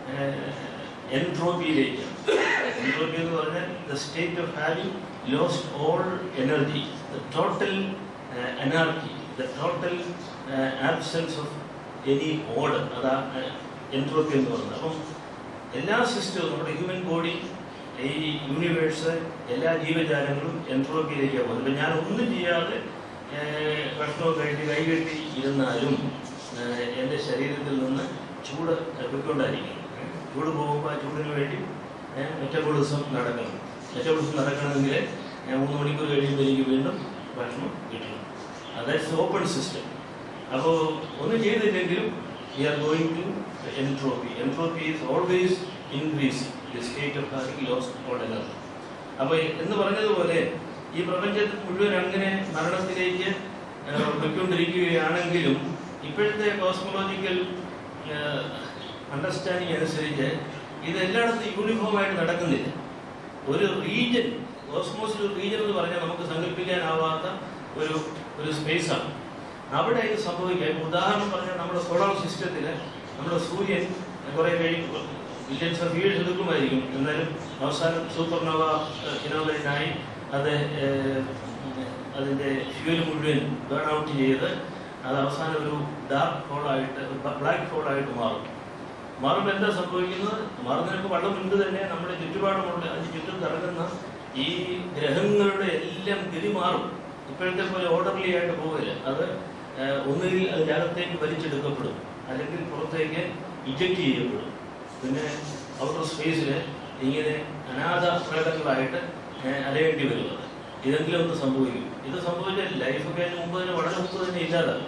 A: എൻട്രോപ്പിയിലേക്കാണ് എൻട്രോപ്പി എന്ന് പറഞ്ഞാൽ the state of having lost all energy the total anarchy the total absence of any order അതാ എൻട്രോപ്പി എന്ന് പറയുന്നത് അപ്പം എല്ലാ സിസ്റ്റവും നമ്മുടെ ഹ്യൂമൻ ബോഡി ഈ യൂണിവേഴ്സ് എല്ലാ ജീവജാലങ്ങളും എൻട്രോപ്പിയിലേക്കാണ് പോകുന്നത് ഇപ്പം ഞാൻ ഒന്നും ചെയ്യാതെ ഏഹ്, ഭക്ഷണവും കഴിച്ച് കൈകെട്ടി ഇരുന്നാലും ഏഹ്, എൻ്റെ ശരീരത്തിൽ നിന്ന് ചൂട് പൊയ്ക്കൊണ്ടായിരിക്കും ഏഹ്, ചൂട് പോകുമ്പോൾ ആ ചൂടിന് വേണ്ടി മെറ്റബോളിസം നടക്കണം മെറ്റബോളിസം നടക്കണമെങ്കിൽ ഞാൻ മൂന്ന് മണിക്കൂർ കഴിയുമ്പോൾ എനിക്ക് വീണ്ടും ഭക്ഷണം കിട്ടണം അതായത് ഓപ്പൺ സിസ്റ്റം അപ്പോൾ ഒന്നും ചെയ്തില്ലെങ്കിലും we are going to entropy entropy is always increasing the state of having lost all energy അപ്പോൾ എന്ന് പറഞ്ഞതുപോലെ ഈ പ്രപഞ്ചത്തിൽ മുഴുവൻ അങ്ങനെ മരണത്തിലേക്ക് ഏഹ്, പൊയ്ക്കൊണ്ടിരിക്കുകയാണെങ്കിലും ഇപ്പോഴത്തെ കോസ്മോളജിക്കൽ അണ്ടർസ്റ്റാൻഡിങ് അനുസരിച്ച് ഇത് എല്ലായിടത്തും യൂണിഫോമായിട്ട് നടക്കുന്നില്ല ഒരു റീജൻ കോസ്മോസിൽ ഒരു റീജൻ എന്ന് പറഞ്ഞാൽ നമുക്ക് സങ്കല്പിക്കാനാവാത്ത ഒരു ഒരു സ്പേസാണ് അവിടെ ഇത് സംഭവിക്കുക ഇപ്പൊ ഉദാഹരണം പറഞ്ഞാൽ നമ്മുടെ സോളാർ സിസ്റ്റത്തിൽ നമ്മുടെ സൂര്യൻ കുറെ കഴിയും മില്യൻസ് ഓഫ് ഇയേഴ്സ് എടുക്കുമായിരിക്കും എന്നാലും അവസാനം സൂപ്പർനോവ ഫിനോമിനായി അത് ഏഹ്, അതിന്റെ ഫ്യൂൽ മുഴുവൻ ബേൺ ഔട്ട് ചെയ്ത് അത് അവസാനം ഒരു ഡാർക്ക് ഹോളായിട്ട് ബ്ലാക്ക് ഹോളായിട്ട് മാറും മാറുമ്പോൾ എന്താ സംഭവിക്കുന്നത് മാറുന്നതിനൊക്കെ വളരെ മുൻപ് തന്നെ നമ്മുടെ ചുറ്റുപാടുമുള്ള അതിന് ചുറ്റും കറങ്ങുന്ന ഈ ഗ്രഹങ്ങളുടെ എല്ലാം ഗതി മാറും ഇപ്പോഴത്തെ പോലെ ഓർഡർലി ആയിട്ട് പോകില്ല അത് ഏഹ്, ഒന്നുകിൽ അതിൻ്റെ അകത്തേക്ക് വലിച്ചെടുക്കപ്പെടും അല്ലെങ്കിൽ പുറത്തേക്ക് ഇജക്റ്റ് ചെയ്യപ്പെടും പിന്നെ ഔട്ടർ സ്പേസിൽ ഇങ്ങനെ അനാഥ പ്രേതങ്ങളായിട്ട് ഏഹ്, അലയേണ്ടി വരുന്നത് ഇതെങ്കിലും ഒന്ന് സംഭവിക്കും ഇത് സംഭവിച്ചാൽ ലൈഫൊക്കെ അതിന് മുമ്പ് തന്നെ വളരെ മുമ്പ് തന്നെ ഇല്ലാതാകും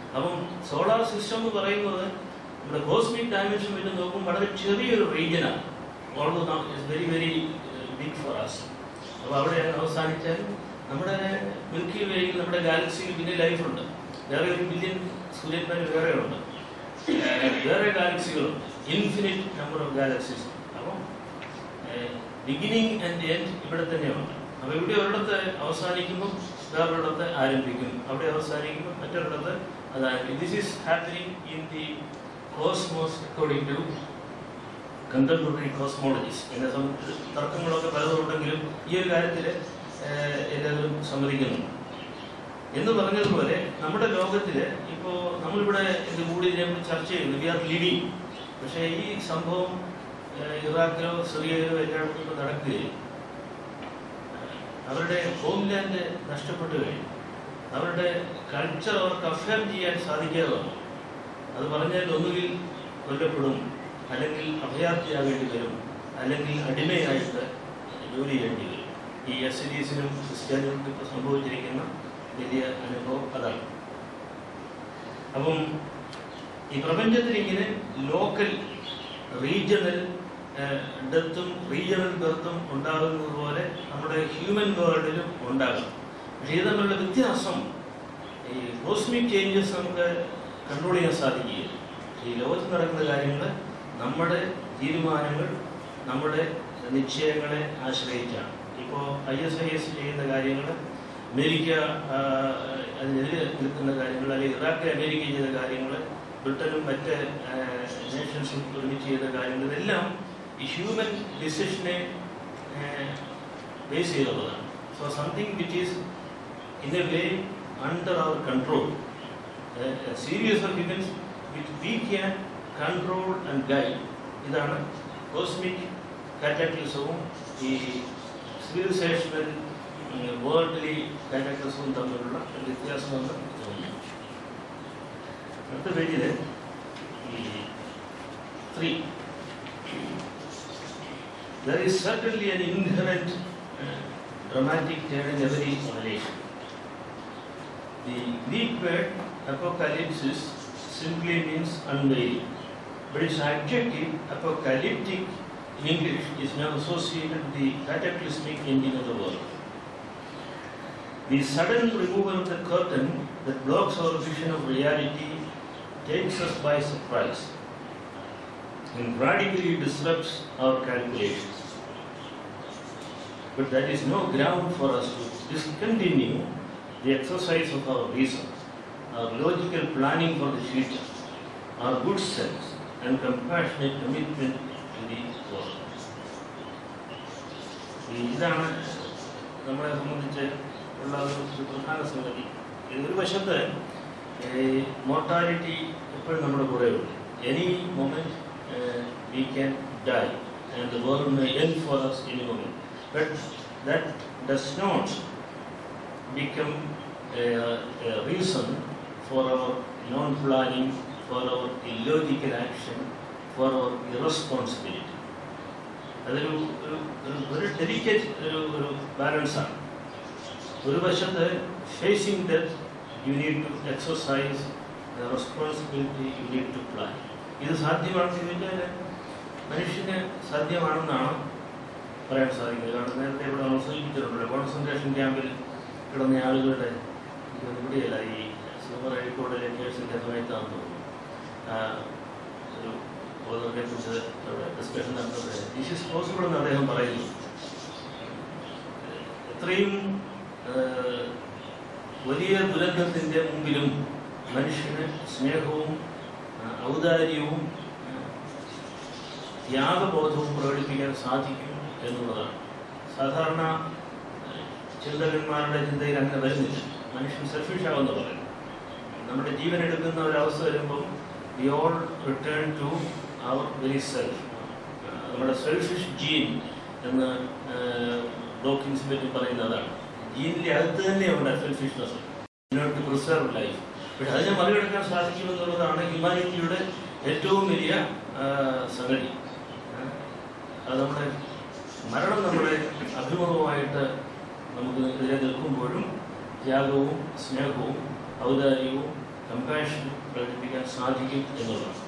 A: അപ്പം സോളാർ സിസ്റ്റം എന്ന് പറയുന്നത് നമ്മുടെ കോസ്മിക് ഡയമെൻഷൻ വെച്ച് നോക്കുമ്പോൾ വളരെ ചെറിയൊരു റീജിയനാണ് although it's very very big for us അപ്പോൾ അവിടെ അവസാനിച്ചാൽ നമ്മുടെ മിൽക്കി വേയിൽ നമ്മുടെ ഗാലക്സിയിൽ പിന്നെ ലൈഫുണ്ട് വേറെ ഒരു ബില്യൺ സൂര്യന്മാർ വേറെ ഉണ്ട് വേറെ ഗാലക്സികളുണ്ട് ഇൻഫിനിറ്റ് നമ്പർ ഓഫ് ഗാലക്സീസ് അപ്പം ബിഗിനിങ് ആൻഡ് എൻഡ് ഇവിടെ തന്നെയുണ്ട് അപ്പോൾ ഇവിടെ ഒരിടത്ത് അവസാനിക്കുമ്പോൾ വേറൊരിടത്ത് ആരംഭിക്കും അവിടെ അവസാനിക്കുമ്പോൾ മറ്റൊരിടത്ത് അതായത് this is happening in the cosmos according to contemporary cosmologies എന്നെ സംബന്ധിച്ച് തർക്കങ്ങളൊക്കെ പലതുണ്ടെങ്കിലും ഈ ഒരു കാര്യത്തിൽ എല്ലാവരും സമ്മതിക്കുന്നു എന്ന് പറഞ്ഞതുപോലെ നമ്മുടെ ലോകത്തിൽ ഇപ്പോൾ നമ്മളിവിടെ ഇത് കൂടി ഇതിനെ ചർച്ച ചെയ്യുന്നു വി ആർ ലിവിങ് പക്ഷേ ഈ സംഭവം ഏഹ്, ഇറാഖിലോ സിറിയയിലോ എല്ലായിടത്തും ഇപ്പോൾ നടക്കുകയും അവരുടെ ഹോംലാൻഡ് നഷ്ടപ്പെട്ടു കഴിഞ്ഞു അവരുടെ കൾച്ചർ അവർക്ക് അഫേം ചെയ്യാൻ സാധിക്കാതെ വന്നു അത് പറഞ്ഞാൽ ഒന്നുകിൽ കൊല്ലപ്പെടും അല്ലെങ്കിൽ അഭയാർത്ഥിയാകേണ്ടി വരും അല്ലെങ്കിൽ അടിമയായിട്ട് ജോലി ചെയ്യേണ്ടി വരും ഈ എസ് ഡീസിനും ക്രിസ്ത്യാനികൾക്കും ഇപ്പോൾ സംഭവിച്ചിരിക്കുന്ന വലിയ അനുഭവം അതാണ് അപ്പം ഈ പ്രപഞ്ചത്തിൽ ഇങ്ങനെ ലോക്കൽ റീജിയണൽ ഡെത്തും റീജിയണൽ ബർത്തും ഉണ്ടാകുന്നത് പോലെ നമ്മുടെ ഹ്യൂമൻ വേൾഡിലും ഉണ്ടാകും പക്ഷേ ഇത് തമ്മിലുള്ള വ്യത്യാസം ഈ കോസ്മിക് ചേഞ്ചസ് നമുക്ക് കൺട്രോൾ ചെയ്യാൻ സാധിക്കുകയില്ല ഈ ലോകത്ത് നടക്കുന്ന കാര്യങ്ങൾ നമ്മുടെ തീരുമാനങ്ങൾ നമ്മുടെ നിശ്ചയങ്ങളെ ആശ്രയിച്ചാണ് ഇപ്പോൾ ഐ എസ് ഐ എസ് ചെയ്യുന്ന കാര്യങ്ങൾ അമേരിക്ക ആ, അതിനെതിരെ നിൽക്കുന്ന കാര്യങ്ങൾ അല്ലെങ്കിൽ ഇറാഖ് അമേരിക്ക ചെയ്ത കാര്യങ്ങൾ ബ്രിട്ടനും മറ്റ് നേഷൻസും ഒരുമിച്ച് ചെയ്ത കാര്യങ്ങൾ ഇതെല്ലാം ഈ ഹ്യൂമൻ ഡിസിഷനെ ബേസ് ചെയ്തുള്ളതാണ് so something which is in a way under our control series of events which we can control and guide ഇതാണ് കോസ്മിക് കാറ്റാക്ലിസവും ഈ സിവിലൈസേഷണൽ വേൾഡ്ലി കാറ്റാക്ലിസവും തമ്മിലുള്ള ഒരു വ്യത്യാസമെന്ന് തോന്നുന്നു അടുത്ത പേജിൽ ഈ three There is certainly an inherent uh, dramatic turn in every revelation. The Greek word apocalypsis simply means unveiling, but its adjective apocalyptic in English is now associated with the cataclysmic ending of the world. The sudden removal of the curtain that blocks our vision of reality takes us by surprise and radically disrupts our calculations. But that is no ground for us to discontinue the exercise of our reason, our logical planning for the future, our good sense, and compassionate commitment to the world. ഈ ഇതാണ് നമ്മളെ സംബന്ധിച്ച് ഉള്ള ഒരു ഒരു പ്രധാന സംഗതി ഇതൊരു വശത്ത് മോർട്ടാലിറ്റി എപ്പോഴും നമ്മുടെ കൂടെ ഉണ്ട് any moment we can die and the world may end for us any moment but that does not become a, a reason for our non-planning, for our illogical action, for our irresponsibility. അതൊരു ഒരു ഒരു വെരി ഡെലിക്കേറ്റ് ഒരു ഒരു ബാലൻസാണ് ഒരു വശത്ത് facing death you need to exercise responsibility you need to plan ഇത് സാധ്യമാണെന്ന് ചോദിച്ചാൽ മനുഷ്യന് സാധ്യമാണെന്നാണ് പറയാൻ സാധിക്കുന്നത് കാരണം നേരത്തെ ഇവിടെ നമ്മൾ സൂചിപ്പിച്ചിട്ടുണ്ടല്ലോ കോൺസെൻട്രേഷൻ ക്യാമ്പിൽ കിടന്ന ആളുകളുടെ ഇത് ഇവിടെയല്ല ഈ സൂപ്പർ അഴീക്കോടിലെ കേസിൻ്റെ സമയത്താണെന്ന് തോന്നുന്നു ആ, ഒരു ബോധത്തെ കുറിച്ച് അവിടെ ഡിസ്കഷൻ നടന്നത് ദിസ് ഇസ് പോസിബിൾ എന്ന് അദ്ദേഹം പറയുന്നു എത്രയും ആ, വലിയ ദുരന്തത്തിൻ്റെ മുമ്പിലും മനുഷ്യന് സ്നേഹവും ആ, ഔദാര്യവും ആ, ത്യാഗബോധവും പ്രകടിപ്പിക്കാൻ സാധിക്കും എന്നുള്ളതാണ് സാധാരണ ആ, ചിന്തകന്മാരുടെ ചിന്തയിൽ അങ്ങനെ വരുന്നില്ല മനുഷ്യൻ സെൽഫിഷ് ആവുമെന്ന് പറയുന്നു നമ്മുടെ ജീവൻ എടുക്കുന്ന ഒരവസ്ഥ വരുമ്പം we all return to our very self നമ്മുടെ സെൽഫിഷ് ജീൻ എന്ന് ഡോക്കിൻസ് പറ്റി പറയുന്നതാണ് ജീനിൻ്റെ അകത്ത് തന്നെയുണ്ട് സെൽഫിഷ്നെസ് നോട്ട് പ്രിസർവ് ലൈഫ് പക്ഷെ അതിനെ മറികടക്കാൻ സാധിക്കുമെന്നുള്ളതാണ് ഹ്യൂമാനിറ്റിയുടെ ഏറ്റവും വലിയ ആ, സംഗതി ആ, അത് നമ്മുടെ മരണം നമ്മുടെ അഭിമുഖമായിട്ട് നമുക്ക് എതിരെ നിൽക്കുമ്പോഴും ത്യാഗവും സ്നേഹവും ഔദാര്യവും കമ്പാഷൻ പ്രകടിപ്പിക്കാൻ സാധിക്കും എന്നുള്ളതാണ്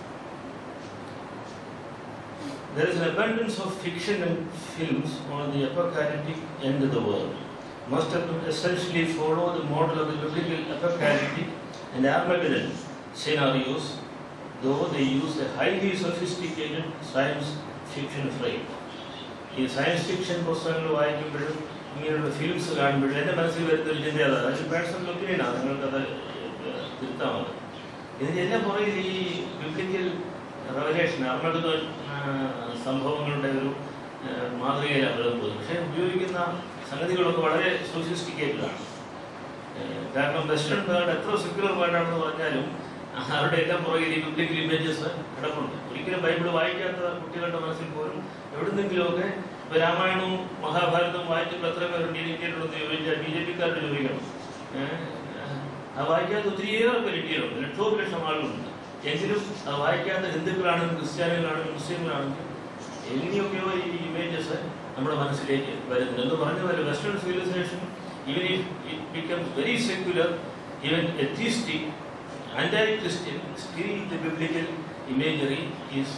A: There is an abundance of fiction and films on the apocalyptic end of the world. Most of them essentially follow the model of the biblical apocalyptic and Armageddon scenarios, though they use a highly sophisticated science fiction frame. ഈ സയൻസ് ഫിക്ഷൻ പുസ്തകങ്ങൾ വായിക്കുമ്പോഴും ഇങ്ങനെയുള്ള ഫിലിംസ് കാണുമ്പോഴും എൻ്റെ മനസ്സിൽ വരുന്ന ഒരു ചിന്ത അതാണ് അതൊരു പേഴ്സണൽ ഒപ്പീനിയനാണ് നിങ്ങൾക്കത് തിരുത്താൻ മതി ഇതിൻ്റെ എല്ലാം പുറകിൽ ഈ ബിബ്ലിക്കൽ റവലേഷൻ അർമ്മകത സംഭവങ്ങളുടെ ഒരു ആ, മാതൃകയിലാണ് പോകുന്നത് പക്ഷേ ഉപയോഗിക്കുന്ന സംഗതികളൊക്കെ വളരെ സോഫിസ്റ്റിക്കേറ്റഡ് ആണ് ആ, കാരണം വെസ്റ്റേൺ വേൾഡ് എത്ര സെക്യുലർ വേൾഡാണെന്ന് പറഞ്ഞാലും അവരുടെ എല്ലാം പുറകിൽ ഈ ബിബ്ലിക്കൽ ഇമേജസ് കിടപ്പുണ്ട് ഒരിക്കലും ബൈബിൾ വായിക്കാത്ത കുട്ടികളുടെ മനസ്സിൽ പോലും എവിടുന്നെങ്കിലുമൊക്കെ ഇപ്പൊ രാമായണവും മഹാഭാരതവും വായിച്ചപ്പോൾ എത്ര പേർ ഇന്ത്യയിലുണ്ടെന്ന് ചോദിച്ചാൽ ബി ജെ പിക്കാരുടെ ചോദിക്കണം ഏഹ്, അത് വായിക്കാത്ത ഒത്തിരിയേറെ പേര് ഇന്ത്യയിലുണ്ട് ലക്ഷോപലക്ഷം ആളുകളുണ്ട് എങ്കിലും അത് വായിക്കാത്ത ഹിന്ദുക്കളാണെങ്കിലും ക്രിസ്ത്യാനികളാണെങ്കിലും മുസ്ലിങ്ങളാണെങ്കിലും എങ്ങനെയൊക്കെയോ ഈ ഇമേജസ് നമ്മുടെ മനസ്സിലേക്ക് വരുന്നുണ്ട് എന്ന് പറഞ്ഞ പോലെ western civilisation even it becomes very secular even atheistic anti Christian still the biblical imagery is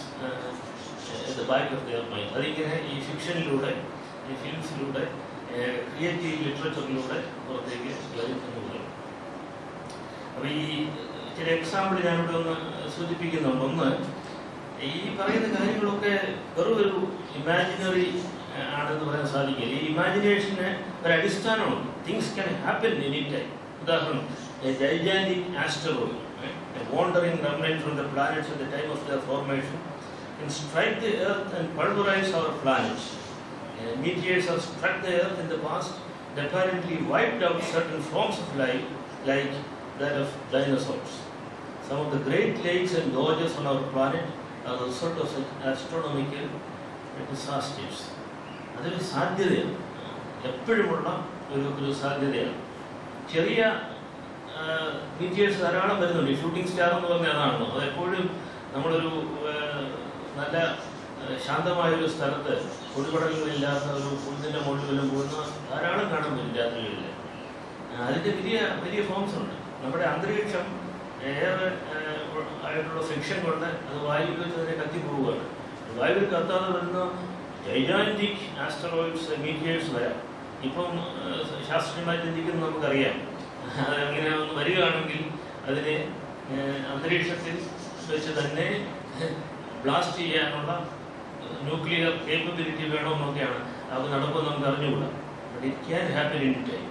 A: the back of their mind അതിങ്ങനെ ഈ ഫിക്ഷനിലൂടെ ഈ ഫിലിംസിലൂടെ ക്രിയേറ്റീവ് ലിറ്ററേച്ചറിലൂടെ പുറത്തേക്ക് വരും എന്ന് പറയും അപ്പോൾ ഈ ചില എക്സാമ്പിൾ ഞാനിവിടെ ഒന്ന് സൂചിപ്പിക്കുന്നുണ്ട് ഒന്ന് ഈ പറയുന്ന കാര്യങ്ങളൊക്കെ വെറും ഒരു ഇമാജിനറി ആണെന്ന് പറയാൻ സാധിക്കില്ല ഈ ഇമാജിനേഷന് ഒരു അടിസ്ഥാനമുണ്ട് things can happen any time ഉദാഹരണം gigantic asteroid wandering remnant from the planets at the time of their formation can strike the earth and pulverize our planets. Uh, meteors have struck the earth in the past and apparently wiped out certain forms of life like that of dinosaurs. Some of the great lakes and gorges on our planet are the result of such astronomical disasters. അതൊരു സാധ്യതയാണ് എപ്പോഴുമുള്ള ഒരു ഒരു സാധ്യതയാണ് ചെറിയ മീറ്റിയേഴ്സ് ധാരാളം വരുന്നുണ്ട് ഈ ഷൂട്ടിംഗ് സ്റ്റാർ എന്ന് പറഞ്ഞാൽ അതാണല്ലോ അത് എപ്പോഴും നമ്മളൊരു ആ, നല്ല ആ, ശാന്തമായ ഒരു സ്ഥലത്ത് പൊടിപടലുകളില്ലാത്ത ഒരു പുല്ലിൻ്റെ മുകളിൽ വല്ലതും പോകുന്ന ധാരാളം കാണാൻ പറ്റും രാത്രികളിൽ ആ, അതിൻ്റെ വലിയ വലിയ ഫോംസ് ഉണ്ട് നമ്മുടെ അന്തരീക്ഷം ഏറെ ആ, ആയിട്ടുള്ള ഫ്രിക്ഷൻ കൊണ്ട് അത് വായുവിൽ വെച്ച് തന്നെ കത്തിപ്പോവുകയാണ് വായുവിൽ കത്താതെ വരുന്ന ജൈജാൻറ്റിക് ആസ്ട്രോയിഡ്സ് മീറ്റിയേഴ്സ് വരാം ഇപ്പം ആ, ശാസ്ത്രീയമായി ചിന്തിക്കുന്നത് നമുക്കറിയാം അത് അങ്ങനെ ഒന്ന് വരികയാണെങ്കിൽ അതിനെ ആ, അന്തരീക്ഷത്തിൽ വെച്ച് തന്നെ ബ്ലാസ്റ്റ് ചെയ്യാനുള്ള ന്യൂക്ലിയർ കേപ്പബിലിറ്റി വേണമെന്നൊക്കെയാണ് അത് നടക്കുമെന്ന് നമുക്ക് അറിഞ്ഞുകൂടാ but it can happen in time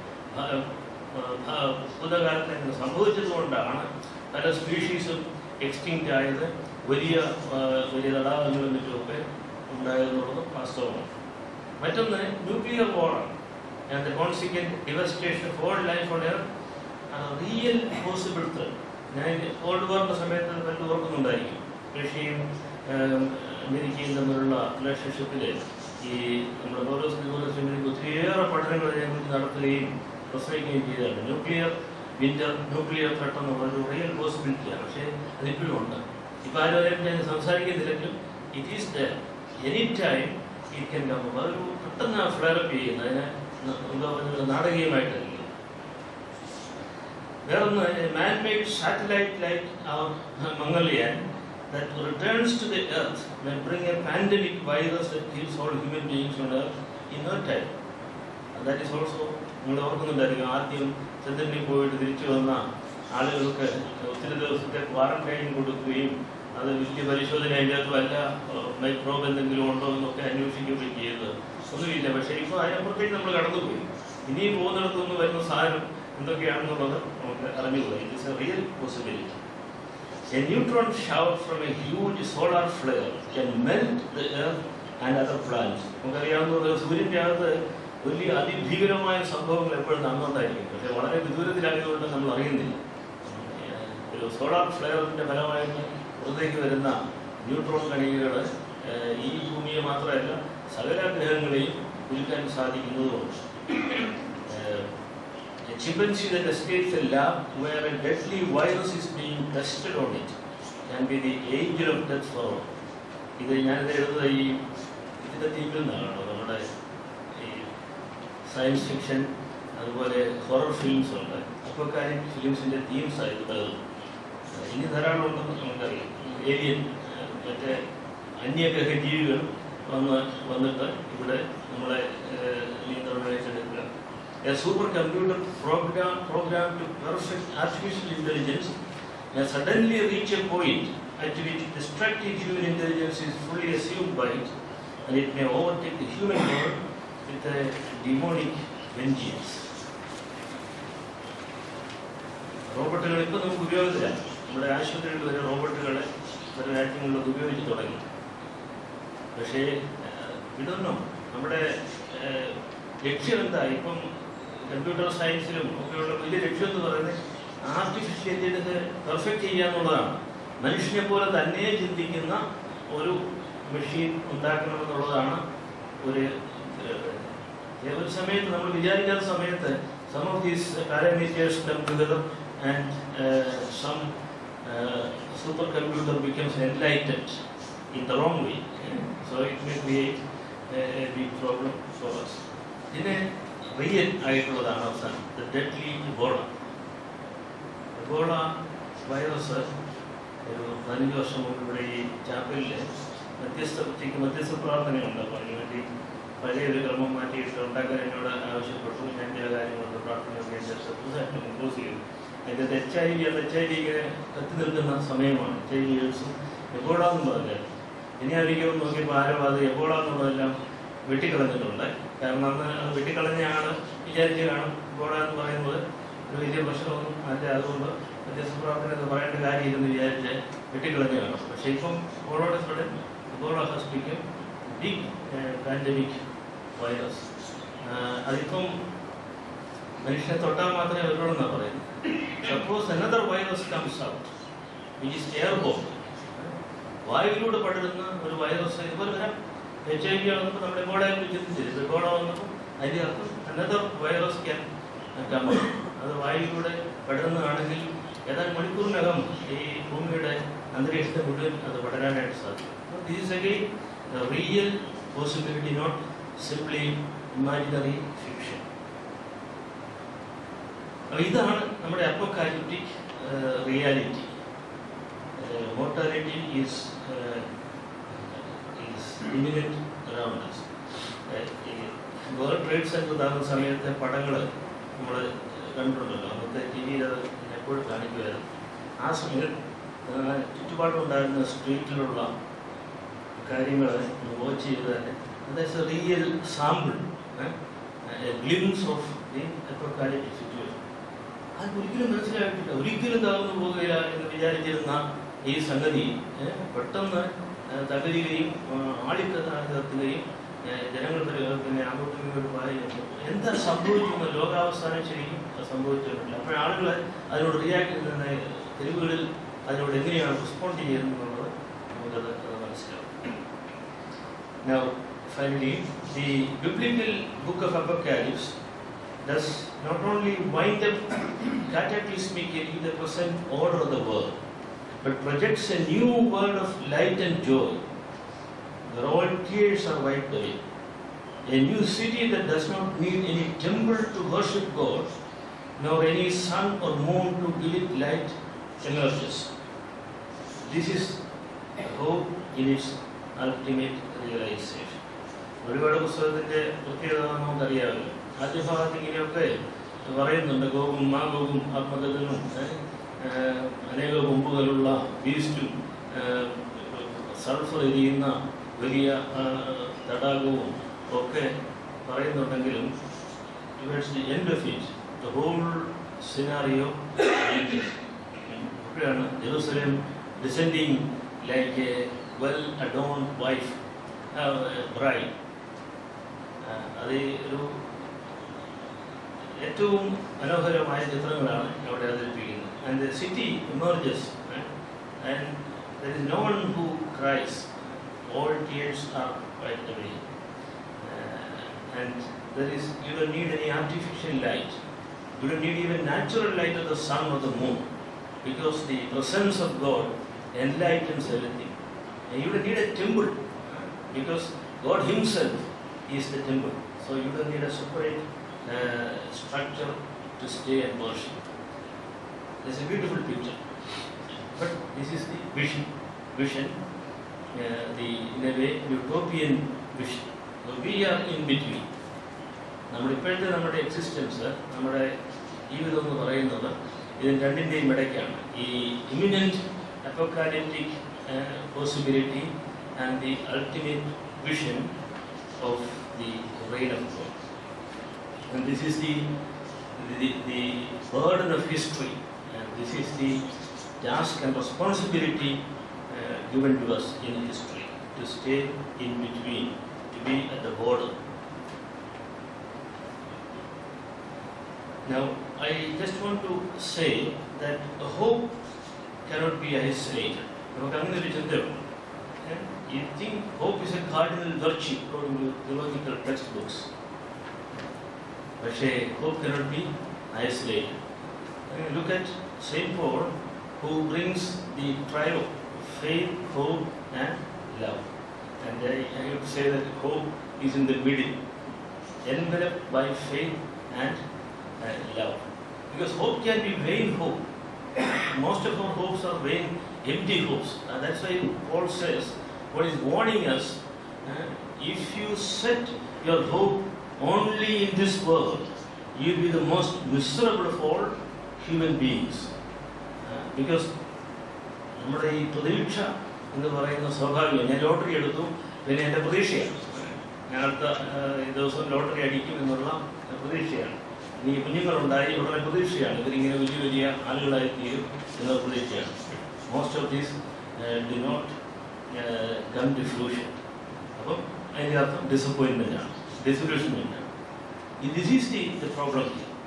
A: ഭൂതകാലത്ത് അങ്ങനെ സംഭവിച്ചതുകൊണ്ടാണ് പല സ്പീഷീസും എക്സ്റ്റിങ്ക്റ്റ് ആയത് വലിയ ആ, വലിയ തടാകങ്ങളും മറ്റുമൊക്കെ ഉണ്ടായതെന്നുള്ളത് വാസ്തവമാണ് മറ്റൊന്ന് ന്യൂക്ലിയർ വാറാണ് and the consequent devastation of all life on our real possible threat ഞാൻ കോൾഡ് വാറിൻ്റെ സമയത്ത് പലരും ഓർക്കുന്നുണ്ടായിരിക്കും റഷ്യയും ആം, അമേരിക്കയും തമ്മിലുള്ള റിലേഷൻഷിപ്പിൽ ഈ നമ്മുടെ ഓരോ സ്കൂളുകളിൽ ഒത്തിരിയേറെ പഠനങ്ങൾ അതിനെക്കുറിച്ച് നടത്തുകയും പ്രസംഗിക്കുകയും ചെയ്തതാണ് ന്യൂക്ലിയർ വിന്റർ ന്യൂക്ലിയർ ത്രെട്ട് എന്ന് പറഞ്ഞ റിയൽ പോസിബിലിറ്റിയാണ് പക്ഷേ അതിപ്പോഴും ഉണ്ട് ഇപ്പം ആരും അതിനെ ഞാൻ സംസാരിക്കുന്നില്ലെങ്കിലും it is the any time it can come അതൊരു പെട്ടെന്ന് ഫ്ലെയറപ്പ് ചെയ്യുന്നത് അതിനെ ന- എന്താ പറയുക നാടകീയമായിട്ടായിരിക്കും വേറൊന്ന് man made satellite like Mangalyaan that returns to the earth may bring a pandemic virus that kills all human beings on earth in no time. And that is also നിങ്ങൾ ഓർക്കുന്നുണ്ടായിരിക്കും ആദ്യം ചന്ദ്രനിൽ പോയിട്ട് തിരിച്ചു വന്ന ആളുകൾക്ക് ഒത്തിരി ദിവസത്തെ ക്വാറന്റൈൻ കൊടുക്കുകയും അത് വലിയ പരിശോധന അതിൻ്റെ അകത്ത് വല്ല മൈക്രോബ് എന്തെങ്കിലും ഉണ്ടോ എന്നൊക്കെ അന്വേഷിക്കുകയും ചെയ്തത് ഒന്നുമില്ല പക്ഷേ ഇപ്പോൾ അതിനപ്പുറത്തേക്ക് നമ്മൾ കടന്നുപോയി ഇനിയും പോകുന്നിടത്തുനിന്ന് വരുന്ന സാധനം എന്തൊക്കെയാണെന്നുള്ളത് നമുക്ക് അറിഞ്ഞുകൂടാ it is a real possibility A neutron shower from a huge solar flare can melt the earth and other planets. നമുക്കറിയാവുന്നത് സൂര്യൻ്റെ അകത്ത് വലിയ അതിഭീകരമായ സംഭവങ്ങൾ എപ്പോഴും നടന്നുകൊണ്ടായിരിക്കും പക്ഷെ വളരെ വിദൂരത്തിലായതുകൊണ്ട് നമ്മൾ അറിയുന്നില്ല ഏഹ് ഒരു സോളാർ ഫ്ലെയറിൻ്റെ ഫലമായിട്ട് പുറത്തേക്ക് വരുന്ന ന്യൂട്രോൺ കണികകൾ ഈ ഭൂമിയെ മാത്രമല്ല സകല ഗ്രഹങ്ങളെയും കുലുക്കാൻ സാധിക്കുന്നതുകൊണ്ട് ഏഹ് A chimpanzee that escapes a lab where a deadly virus is being tested on it can be the angel of death for all. ഇത് ഞാനിത് എഴുതുന്നത് ഈ ഇതിൻ്റെ തീമിൽ നിന്നാണ് കേട്ടോ നമ്മുടെ ഈ സയൻസ് ഫിക്ഷൻ അതുപോലെ ഹൊറർ ഫിലിംസ് ഉണ്ട് അപ്പോക്കാരിക് ഫിലിംസിൻ്റെ തീംസ് ആയിട്ട് ഇനി ധാരാളം ഉണ്ടെന്ന് നമുക്കറിയാം ഏലിയൻ ഏഹ്, മറ്റേ അന്യഗ്രഹ ജീവികൾ വന്ന് വന്നിട്ട് ഇവിടെ നമ്മളെ ഏഹ്, നിയന്ത്രണം ഏറ്റെടുക്കുക A supercomputer program programmed to perfect artificial intelligence may suddenly reach a point at which destructive human intelligence is fully assumed by it, and it may overtake the human world with a demonic vengeance. റോബോട്ടുകൾ ഇപ്പോൾ നമുക്ക് ഉപയോഗത്തിലാണ് നമ്മുടെ ആശുപത്രികളിൽ വരെ റോബോട്ടുകളെ പല രാജ്യങ്ങളിലൊക്കെ ഉപയോഗിച്ച് തുടങ്ങി പക്ഷേ ഇതൊന്നും നമ്മുടെ ഏഹ്, ലക്ഷ്യം എന്താ ഇപ്പം കമ്പ്യൂട്ടർ സയൻസിലും ഒക്കെയുള്ള വലിയ ലക്ഷ്യം എന്ന് പറയുന്നത് ആർട്ടിഫിഷ്യൽ ഇന്റലിജൻസ് പെർഫെക്റ്റ് ചെയ്യുക എന്നുള്ളതാണ് മനുഷ്യനെ പോലെ തന്നെ ചിന്തിക്കുന്ന ഒരു മെഷീൻ ഉണ്ടാക്കണമെന്നുള്ളതാണ് ഒരു ഏഹ്, ഒരു സമയത്ത് നമ്മൾ വിചാരിക്കാത്ത സമയത്ത് some of these parameters come together and some super computer becomes enlightened in the wrong way. So it may create a, a big problem for us. ഇതിന് റിയൽ ആയിട്ടുള്ളതാണ് അവസാനം the deadly Ebola Ebola virus ഒരു പതിനഞ്ച് വർഷം മുമ്പ് ഇവിടെ ഈ ചാപ്പലിൽ മധ്യസ്ഥ ഉച്ചയ്ക്ക് മധ്യസ്ഥ പ്രാർത്ഥനയുണ്ട് അപ്പോൾ അതിന് വേണ്ടി പഴയ ഒരു ക്രമം മാറ്റിയിട്ട് ഉണ്ടാക്കാൻ എന്നോട് ആവശ്യപ്പെട്ടു ഞാൻ ചില കാര്യങ്ങളുണ്ട് പ്രാർത്ഥനയൊക്കെ ശ്രദ്ധിച്ചായിട്ട് കമ്പോസ് ചെയ്തു അതിൻ്റെ എച്ച് ഐ വി അത് എച്ച് ഐ വി ഇങ്ങനെ കത്തി നിൽക്കുന്ന സമയമാണ് എച്ച് ഐ വി എയ്ഡ്സും എബോള എന്ന് പറഞ്ഞാൽ ഇനി ആയിരിക്കും നോക്കിയപ്പോൾ ആരോ അത് എബോള എന്നുള്ളതെല്ലാം വെട്ടിക്കളഞ്ഞിട്ടുണ്ട് കാരണം അന്ന് അത് വെട്ടിക്കളഞ്ഞ ആള് വിചാരിച്ച് കാണും എബോള എന്ന് പറയുന്നത് ഒരു വലിയ പ്രശ്നമൊന്നും അല്ല അതുകൊണ്ട് വ്യത്യസ്ത പ്രാർത്ഥന എന്ന് പറയേണ്ട കാര്യമില്ലെന്ന് വിചാരിച്ച് വെട്ടിക്കളഞ്ഞ കാണും പക്ഷേ ഇപ്പം ഓളോടെ കൂടെ Ebola has become big pandemic virus അതിപ്പം മനുഷ്യനെ തൊട്ടാൽ മാത്രമേ വരുള്ളൂ എന്നാണ് പറയുന്നത് suppose another virus comes out which is airborne വായുവിലൂടെ പടരുന്ന ഒരു വൈറസ് ഇതുപോലെ വരാം എച്ച് ഐ വി വന്നപ്പോൾ നമ്മുടെ എബോള ചിന്തിച്ചില്ല എബോള വന്നപ്പോൾ അതിൻ്റെ അർത്ഥം അനദർ വൈറസ് ക്യാൻ കം അത് വായുവിലൂടെ പടരുന്നതാണെങ്കിൽ ഏതാനും മണിക്കൂറിനകം ഈ ഭൂമിയുടെ അന്തരീക്ഷത്തെ മുഴുവൻ അത് പടരാനായിട്ട് സാധിക്കും this is again real possibility not simply imaginary fiction അപ്പോൾ ഇതാണ് നമ്മുടെ apocalyptic reality mortality is uh, is imminent around us. Uh, ഈ വേൾഡ് ട്രേഡ് സെന്റർ താകുന്ന സമയത്തെ പടങ്ങൾ നമ്മൾ കണ്ടിട്ടുണ്ടല്ലോ അന്നത്തെ ടി വിയിൽ അത് എപ്പോഴും കാണിക്കുമായിരുന്നു ആ സമയത്ത് ആ ചുറ്റുപാടുണ്ടായിരുന്ന സ്ട്രീറ്റിലുള്ള കാര്യങ്ങൾ വാച്ച് ചെയ്ത് തന്നെ അതായത് real sample glimpse of the apocalyptic situation അത് ഒരിക്കലും മനസ്സിലായിട്ടില്ല ഒരിക്കലും തകർന്നു പോകുകയില്ല എന്ന് വിചാരിച്ചിരുന്ന ഈ സംഗതി ഏഹ്, പെട്ടെന്ന് ഏഹ്, തകരുകയും ആളിക്കത്തുകയും ജനങ്ങൾ പരി- പിന്നെ അങ്ങോട്ടും ഇങ്ങോട്ടും പറയുന്നു എന്താ സംഭവിച്ചു ലോകാവസാനം ശരിക്കും സംഭവിച്ചിട്ടില്ല അപ്പോൾ ആളുകൾ അതിനോട് റിയാക്ട് ചെയ്യുന്ന തെരുവുകളിൽ അതിനോട് എങ്ങനെയാണ് റെസ്പോണ്ട് ചെയ്യുന്നത് എന്നുള്ളത് നമുക്കത് അത് മനസ്സിലാവും Now, finally, the biblical book of Apocalypse does not only wind up cataclysmically the present order of the world, but projects a new world of light and joy, where all tears are wiped away. A new city that does not need any temple to worship God, nor any sun or moon to give it light emerges. This is hope in its ultimate realization. ഒരുപാട് പുസ്തകത്തിന്റെ പ്രത്യേകത നമുക്കറിയാമല്ലോ ആദ്യ ഭാഗത്ത് ഇങ്ങനെയൊക്കെ പറയുന്നുണ്ട് ഗോകും മാ ഗോകും ആത്മഗതനും അനേക കൊമ്പുകളുള്ള ബീസ്റ്റും സൾഫർ എരിയുന്ന വലിയ ആ, തടാകവും ഒക്കെ പറയുന്നുണ്ടെങ്കിലും towards the end of it the whole scenario അപ്പോഴാണ് Jerusalem descending like a well adorn wife bride അത് ഒരു ഏറ്റവും മനോഹരമായ ചിത്രങ്ങളാണ് അവിടെ അവതരിപ്പിക്കുന്നത് and the city emerges and there is no one who cries all tears are wiped away and there is you do need any artificial light you do need even natural light of the sun of the moon because the presence of God enlightens everything. And you don't need a temple because God Himself is the temple. So you don't need a separate uh, structure to stay and worship. It's a beautiful picture. But This is the vision, vision, uh, the in a way utopian vision. So we are in between. നമ്മുടെ ഇപ്പോഴത്തെ നമ്മുടെ എക്സിസ്റ്റൻസ് നമ്മുടെ ജീവിതം എന്ന് പറയുന്നത് ഇതിന് രണ്ടിൻ്റെയും ഇടയ്ക്കാണ് ഈ imminent apocalyptic possibility and the ultimate vision of the reign of God And this is the, the, the burden of history, and this is the task and responsibility uh, given to us in history to stay in between, to be at the border. Now, I just want to say that a hope cannot be isolated. നമുക്ക് അങ്ങനെ ഒരു ചിന്തയുണ്ട് you think hope is a cardinal virtue according to theological text books പക്ഷേ hope cannot be isolated. Uh, look at Saint Paul, who brings the trio of faith, hope, and love. And I, I have to say that hope is in the middle, enveloped by faith and uh, love. Because hope can be vain hope. Most of our hopes are vain, empty hopes. And that's why Paul says, what is warning us, uh, if you set your hope only in this world, you'll be the most miserable of all human beings. Uh, because നമ്മുടെ ഈ പ്രതീക്ഷ എന്ന് പറയുന്ന സ്വാഭാവികം ഞാൻ ലോട്ടറി എടുത്തു പിന്നെ എൻ്റെ പ്രതീക്ഷയാണ് ഞാൻ അടുത്ത ആഹ്, ഈ ദിവസം ലോട്ടറി അടിക്കും എന്നുള്ള പ്രതീക്ഷയാണ് ഇനി കുഞ്ഞുങ്ങളുണ്ടായി ഉടനെ പ്രതീക്ഷയാണ് ഇവരിങ്ങനെ വലിയ വലിയ ആളുകളായി തീരും എന്നുള്ള പ്രതീക്ഷയാണ് most of these do not come to fruition അപ്പം അതിൻ്റെ അർത്ഥം ഡിസപ്പോയിൻമെൻ്റ് ആണ് ഡിസൊല്യൂഷൻമെൻ്റ് ആണ് this is the the problem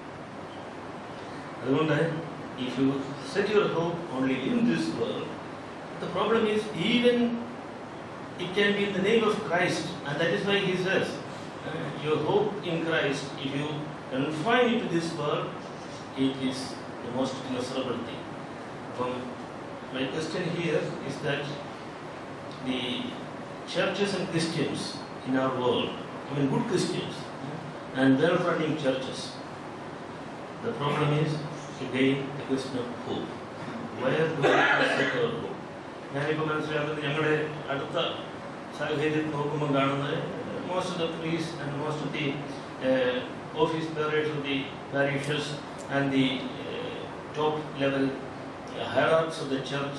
A: അതുകൊണ്ട് if you set your hope only in this world the problem is even it can be in the name of Christ, and that is why he says, uh, Your hope in Christ, if you confine it to this world, it is the most miserable thing. Um, my question here is that the churches and Christians in our world, I mean good Christians, and well running churches, the problem is again the question of hope. Where do we set our hope? ഞാനിപ്പോൾ മനസ്സിലാക്കുന്നത് ഞങ്ങളുടെ അടുത്ത സാഹചര്യം നോക്കുമ്പോൾ കാണുന്നത് most of the priests and most of the office bearers of the parishes and the top level hierarchs of the church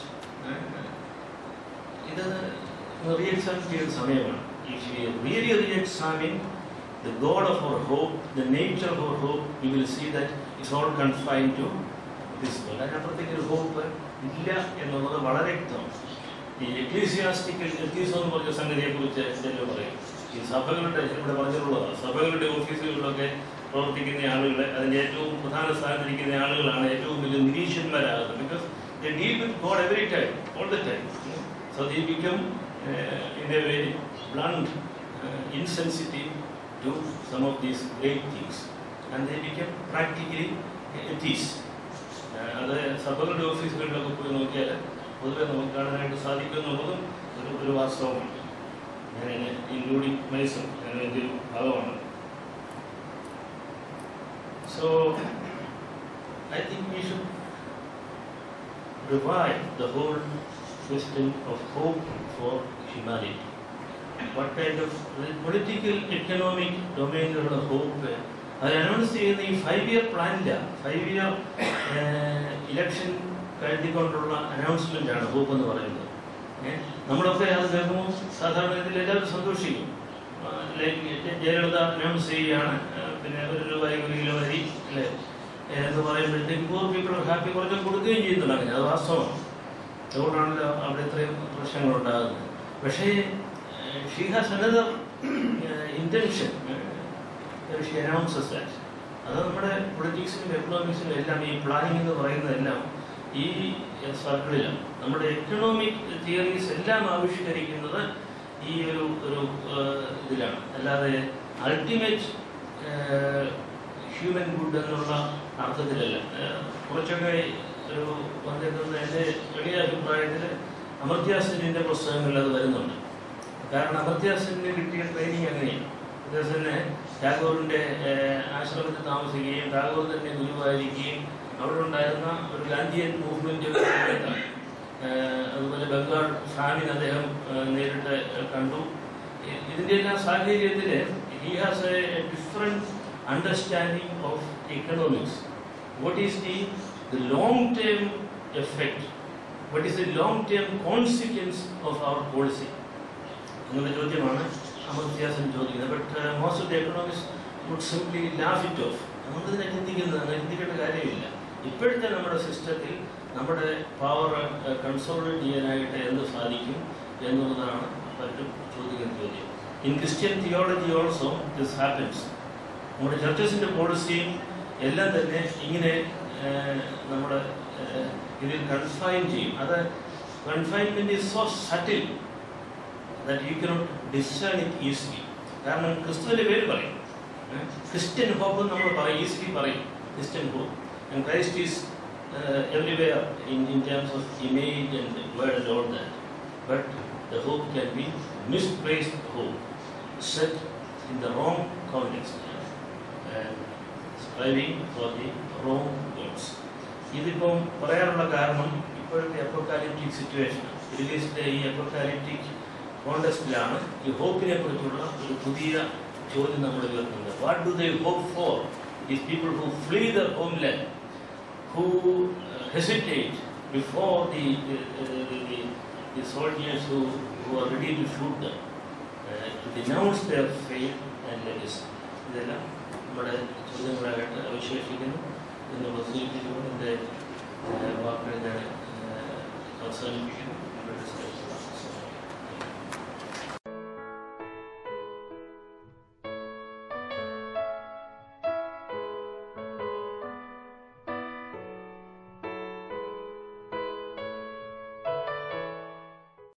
A: ഇത് റീ എക്സാമിൻ ചെയ്യുന്ന സമയമാണ് if you really reexamine the God of our hope, the nature of our hope, you will see that it's all confined to this world. അതിനപ്പുറത്തേക്ക് ഒരു ഹോപ്പ് ഇല്ല എന്നുള്ളത് വളരെ വ്യക്തമാണ് ഈ എക്ലീസിയാസ്റ്റിക്കൽ എത്തീസം എന്ന് പറഞ്ഞ സംഗതിയെ കുറിച്ച് എന്തെങ്കിലും പറയും ഈ സഭകളുടെ ഇവിടെ പറഞ്ഞിട്ടുള്ളതാണ് സഭകളുടെ ഓഫീസുകളിലൊക്കെ പ്രവർത്തിക്കുന്ന ആളുകൾ അതിൻ്റെ ഏറ്റവും പ്രധാന സ്ഥാനത്തിരിക്കുന്ന ആളുകളാണ് ഏറ്റവും വലിയ നിരീക്ഷന്മാരാകുന്നത് because the deal with God every time all the time so the become in a very blunt insensitive to some of these great things and they became practically atheists. ഏഹ് അത് സഭകളുടെ ഓഫീസുകളിലൊക്കെ പോയി നോക്കിയാൽ പൊതുവെ നമുക്ക് കാണാനായിട്ട് സാധിക്കും എന്നുള്ളതും ഒരു ഒരു വാസ്തവമാണ് ഞാൻ എന്നെ ഇൻക്ലൂഡിങ് മൈസൂർ ഞാൻ എൻ്റെ ഒരു ഭാഗമാണ് so I think we should revive the whole question of hope for humanity. what kind of political economic ഡൊമൈനിലുള്ള ഹോപ്പ് അത് അനൗൺസ് ചെയ്യുന്ന ഈ ഫൈവ് ഇയർ പ്ലാനില്ല ഫൈവ് ഇയർ ഇലക്ഷൻ കരുതിക്കൊണ്ടുള്ള അനൗൺസ്മെന്റ് ആണ് ഹോപ്പ് എന്ന് പറയുന്നത് ഏഹ് നമ്മളൊക്കെ അത് കേൾക്കുമ്പോൾ സാധാരണ ഇതിൽ എല്ലാവരും സന്തോഷിക്കും ആ, ലൈക്ക് ജയലളിത അനൗൺസ് ചെയ്യുകയാണ് ആ, പിന്നെ ഒരു രൂപ ഒരു കിലോ അരി അല്ലേ എന്ന് പറയുമ്പോഴത്തേക്ക് പൂർ പീപ്പിൾ ഹാപ്പി കുറച്ച് കൊടുക്കുകയും ചെയ്യുന്നുണ്ട് അങ്ങനെ അത് വാസ്തവമാണ് അതുകൊണ്ടാണല്ലോ അവിടെ ഇത്രയും പ്രശ്നങ്ങൾ ഉണ്ടാകുന്നത് പക്ഷേ she has another intention she announces that അത് നമ്മുടെ പൊളിറ്റിക്സിലും എക്കണോമിക്സിലും എല്ലാം ഈ പ്ലാനിങ് എന്ന് പറയുന്നതെല്ലാം ഈ സർക്കിളിലാണ് നമ്മുടെ എക്കണോമിക് തിയറീസ് എല്ലാം ആവിഷ്കരിക്കുന്നത് ഈ ഒരു ഒരു ഏഹ്, ഇതിലാണ് അല്ലാതെ അൾട്ടിമേറ്റ് ഹ്യൂമൻ ഗുഡ് എന്നുള്ള അർത്ഥത്തിലല്ല ഏഹ്, കുറച്ചൊക്കെ ഒരു വന്നിരുന്നത് എൻ്റെ വലിയ അഭിപ്രായത്തിൽ അമർത്യാസനിൻ്റെ പുസ്തകങ്ങളിൽ അത് വരുന്നുണ്ട് കാരണം അമർത്യാസന് കിട്ടിയ ട്രെയിനിങ് അങ്ങനെയാണ് അമർത്യാസന് ടാഗോറിൻ്റെ ഏഹ്, ആശ്രമത്തിൽ താമസിക്കുകയും ടാഗോർ തന്നെ ഗുരുവായിരിക്കുകയും അവിടെ ഉണ്ടായിരുന്ന ഒരു ഗാന്ധിയൻ മൂവ്മെന്റ് ഫാമിൻ അദ്ദേഹം ആ, നേരിട്ട് ആ, കണ്ടു ഇ- ഇതിന്റെ എല്ലാം സാഹചര്യത്തിൽ he has a different understanding of economics what is the the long term effect what is the long term consequence of our policy എന്നുള്ള ചോദ്യമാണ് അമർത്യാസൻ ചോദിക്കുന്നത് but most of the economics would simply laugh it off നമ്മളിതിനെ ചിന്തിക്കുന്നത് അങ്ങനെ ചിന്തിക്കേണ്ട കാര്യമില്ല ഇപ്പോഴത്തെ നമ്മുടെ സിസ്റ്റത്തിൽ നമ്മുടെ പവർ കൺസോൾട്ടേറ്റ് ചെയ്യാനായിട്ട് എന്ത് സാധിക്കും എന്നുള്ളതാണ് പലരും ചോദിക്കുന്ന ചോദ്യം in Christian theology also this happens നമ്മുടെ ചർച്ചസിൻ്റെ പോളിസിയും എല്ലാം തന്നെ ഇങ്ങനെ ഏഹ്, നമ്മുടെ ഏഹ്, ഇതിൽ കൺഫൈൻ ചെയ്യും അത് confinement is so subtle that you cannot discern it easily കാരണം ക്രിസ്തുവിന്റെ പേര് പറയും ക്രിസ്ത്യൻ ഹോപ്പ് നമ്മൾ പറയും ഈസിലി പറയും Christian hope and Christ is everywhere in in terms of image and word and all that but the hope can be misplaced hope set in the wrong context striving for the wrong goals ഇതിപ്പം പറയാനുള്ള കാരണം ഇപ്പോഴത്തെ അപ്പോക്കാലിപ്റ്റിക് സിറ്റുവേഷൻ റിലീസിലെ ഈ അപ്പോക്കാലിപ്റ്റിക് കോണ്ടസ്റ്റിലാണ് ഈ ഹോപ്പിനെ കുറിച്ചുള്ള ഒരു പുതിയ ചോദ്യം നമ്മൾ ഉയർത്തുന്നത് what do they hope for these people who flee the homeland who hesitate before the the soldiers who who are ready to shoot them to denounce their faith and legacy ഇതെല്ലാം നമ്മുടെ ചോദ്യങ്ങളായിട്ട് അവശേഷിക്കുന്നു എന്നുള്ള സൂചിപ്പിച്ചുകൊണ്ട് എൻ്റെ വാക്കുകൾ ഞാൻ അവസാനിപ്പിക്കുന്നു